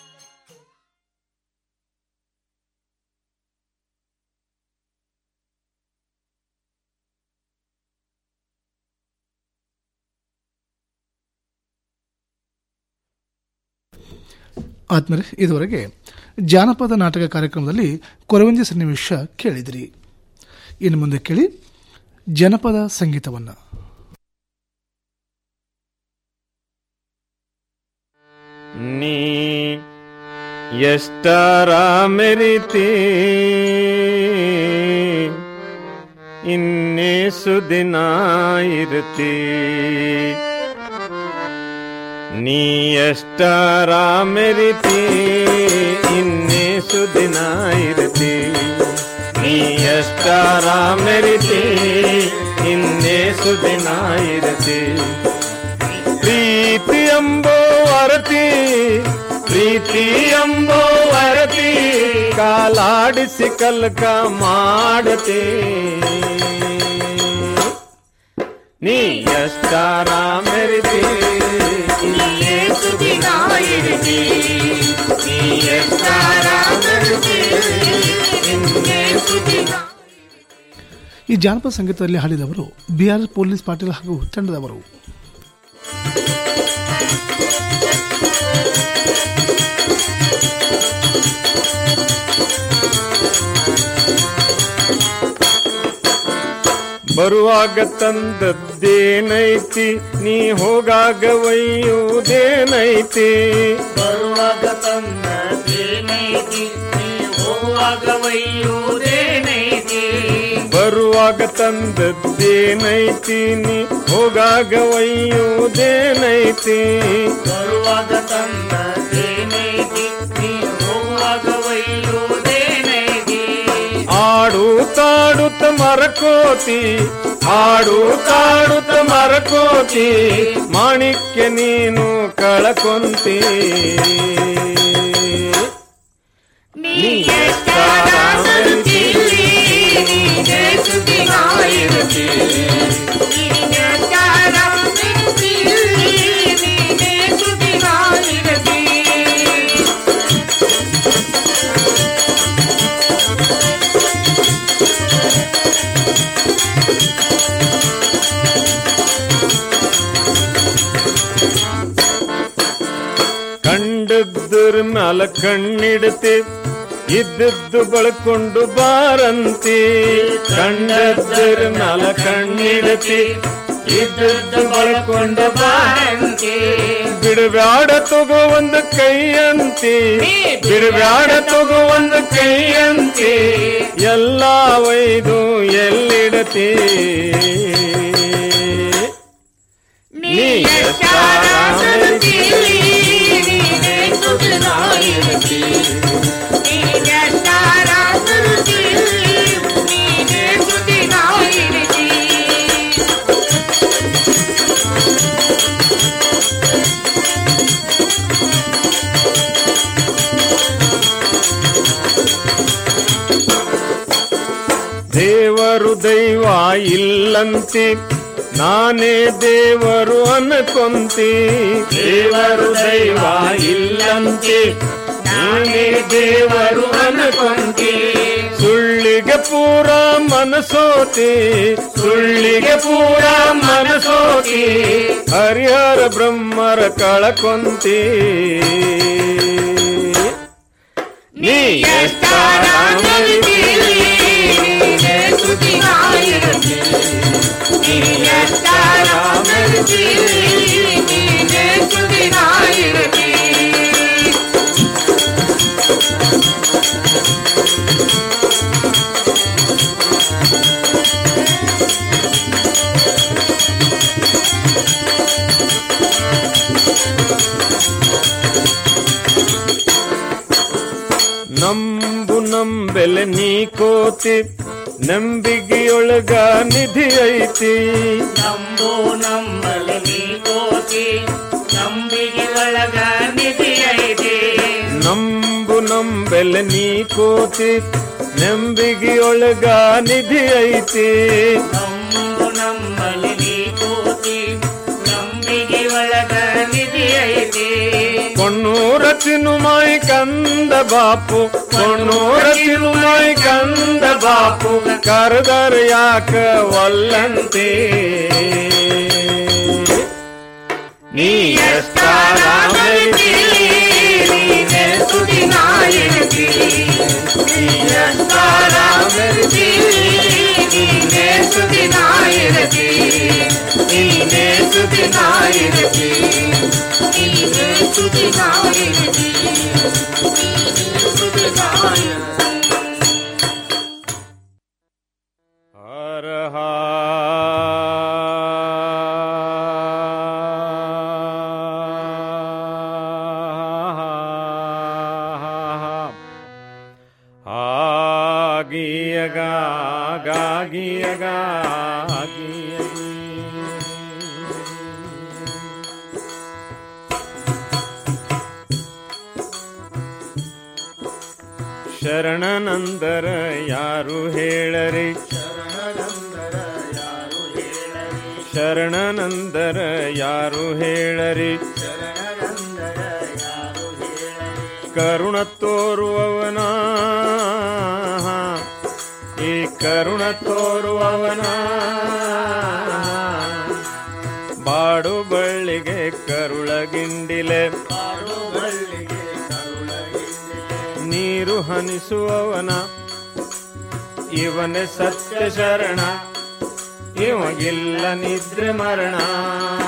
ಆದ್ಮೇಲೆ ಇದುವರೆಗೆ ಜಾನಪದ ನಾಟಕ ಕಾರ್ಯಕ್ರಮದಲ್ಲಿ ಕೊರವಂಜಿ ಸನ್ನಿವೇಶ ಕೇಳಿದಿರಿ ಇನ್ನು ಮುಂದೆ ಕೇಳಿ ಜನಪದ ಸಂಗೀತವನ್ನು ನೀ ಎಷ್ಟರ ಮೆರಿತಿ ಇನ್ನೇಸು ದಿನ ಇರ್ತಿ ನೀ ಎಷ್ಟರ ಮೆರಿತಿ ಇನ್ನೇಸು ದಿನ ಇರ್ತಿ ನೀ ಎಷ್ಟರ ಮೆರಿತಿ ಇನ್ನೇಸು ದಿನ ಇರ್ತಿ ಪ್ರೀತಿ ಎಂಬೋ ಅರತಿ ಪ್ರೀತಿ ಎಂಬೋ ಅರತಿ ಕಾಲಾಡಿಸಿ ಕಲ್ಕ ಮಾಡತಿ ನೀ ಎಷ್ಟಾರ ಮೆರಿತಿ ಇನ್ನೇ ಸುದಿನ ಇರಿತಿ ನೀ ಜಾನಪದ ಸಂಗೀತದಲ್ಲಿ ಹಾಡಿದವರು ಬಿಆರ್ ಪೊಲೀಸ್ ಪಾಟೀಲ್ ಹಾಗೂ ತಂಡದವರು ಬರುವಾಗ ತಂದದ್ದೇನೈತಿ ನೀ ಹೋಗಾಗ ಒಯ್ಯುವುದೇನೈತಿ ಬರುವಾಗ ತಂದದೇನೈತಿ ನೀ ಹೋಗುವಾಗ ಒಯ್ಯುವುದೇನೈತಿ ಬರುವಾಗ ತಂದದ್ದೇನೈತಿ ನೀ ಹೋಗಾಗ ಒಯ್ಯುವುದೇನೈತಿ ಬರುವಾಗ ತಂದದೇನೈತಿ ನೀ ಹೋಗುವಾಗ ಒಯ್ಯುವುದೇನೈತಿ ಆಡು ತಾಡುತ್ತ ಮರಕೋತಿ ಆಡು ತಾಡುತ್ತ ಮರಕೋತಿ ಮಾಣಿಕ್ಯ ನೀನು ಕಳಕೊಂತಿ ನೀ ಎಷ್ಟಾರಾಮರುತ್ತೀರಿ, ನೀನೇ ಸುದ್ದಿಗಾಯಿರುತ್ತೀರಿ. ನೀನ್ ಎಷ್ಟಾರಾಮರುತ್ತೀರಿ, ನೀನೇ ಸುದ್ದಿಗಾಯಿರುತ್ತೀರಿ. ಕಂಡದ್ರ ಮ್ಯಾಲ ಕಣ್ಣಿಡ್ತಿ ಇದ್ದದ್ದು ಬಳಕೊಂಡು ಬಾರಂತಿ ಕಂಡದ್ರ ಮ್ಯಾಲ ಕಣ್ಣಿಡ್ತಿ ಇದ್ದದ್ದು ಬಳಕೊಂಡು ಬಾರಂತಿ ಬಿಡಬ್ಯಾಡ ತಗೋ ಒಂದು ಕೈಯಂತಿ ಬಿಡಬ್ಯಾಡ ತಗೋ ಒಂದು ಕೈಯಂತಿ ಎಲ್ಲ ಒಯ್ದು ಎಲ್ಲಿಡತಿ ನೀ ಎಷ್ಟಾರಾಮರುತ್ತೀರಿ, ನೀನೇ ಸುದ್ದಿಗಾಯಿರುತ್ತೀರಿ. ನೀನ್ ಎಷ್ಟಾರಾಮರುತ್ತೀರಿ, ನೀನೇ ಸುದ್ದಿಗಾಯಿರುತ್ತೀರಿ. ದೇವರು ದೈವ ಇಲ್ಲಂತಿ ನಾನೇ ದೇವರು ಅನ್ಕೊಂತಿ ದೇವರು ದೈವ ಇಲ್ಲಂತಿ ನಾನೇ ದೇವರು ಅನ್ಕೊಂತಿ ಸುಳ್ಳಿಗೆ ಪೂರ ಮನಸೋತಿ ಸುಳ್ಳಿಗೆ ಪೂರ ಮನಸೋತಿ ಹರಿಹರ ಬ್ರಹ್ಮರ ಕಳಕೊಂತಿ ನೀ ಎಷ್ಟಾರಾಮರಿದ್ದೀರಿ, ನೀನೇ ಸುದ್ದಿಗಾಯಿರುತ್ತೀರಿ. ನೀನ್ ಎಷ್ಟಾರಾಮರುತ್ತೀರಿ, ನೀನೇ ಸುದ್ದಿಗಾಯಿರುತ್ತೀರಿ. ನಂಬು ನಂಬೆಲೆ ನೀ ಕೋತಿ ನಂಬಿಗೆಯೊಳಗ ನಿಧಿ ಐತಿ ನಂಬೋ ನಂಬಲು ನೀ ಕೋತಿ ನಂಬಿಗೆ ಒಳಗ ನಿಧಿ ಐತಿ ನಂಬು ನಂಬೆಲೆ ನೀ ಕೋತಿ ನಂಬಿಗೆಯೊಳಗ ನಿಧಿ ಐತಿ ನಂಬು ನಂಬಲು ನೀ ಕೋತಿ ನಂಬಿಗೆ ಒಳಗ ನಿಧಿ ಐತಿ ಕೊಣ್ಣೂರ ಚಿನುಮಾಯಿ ಕಂದ ಬಾಪು ಕೊಣ್ಣೂರ ಚಿನುಮಾಯಿ ಕಂದ ಬಾಪು ಕರೆದರ ಯಾಕ ಒಲ್ಲಂತೆ ನೀ ಎಷ್ಟಾರಾಮರಿದ್ದೀರಿ, ನೀನೇ ಸುದ್ದಿಗಾಯಿರುತ್ತೀರಿ. ನೀ ಎಷ್ಟಾರಾಮರಿದ್ದೀರಿ, ನೀನೇ ಸುದ್ದಿಗಾಯಿರುತ್ತೀರಿ. ನೀನೇ ಸುದ್ದಿಗಾಯಿರುತ್ತೀರಿ. ನೀನೇ ಸುದ್ದಿಗಾಯಿರುತ್ತೀರಿ. ನೀನೇ ಸುದ್ದಿಗಾಯಿರುತ್ತೀರಿ. ಹರ ಆಗಿಯಗ ಗಾಗಿಯಗ ಶರಣನಂದರ ಯಾರು ಹೇಳರಿ ಶರಣನಂದರ ಯಾರು ಹೇಳರಿ ಕರುಣ ತೋರುವವನ ಈ ಕರುಣ ತೋರುವವನ ಬಾಡು ಬಳ್ಳಿಗೆ ಕರುಳಗಿಂಡಿಲೆ ನೀರು ಹನಿಸುವವನ ಇವನೇ ಸತ್ಯ ಶರಣ ಇವಗಿಲ್ಲ ನಿದ್ರೆ ಮರಣ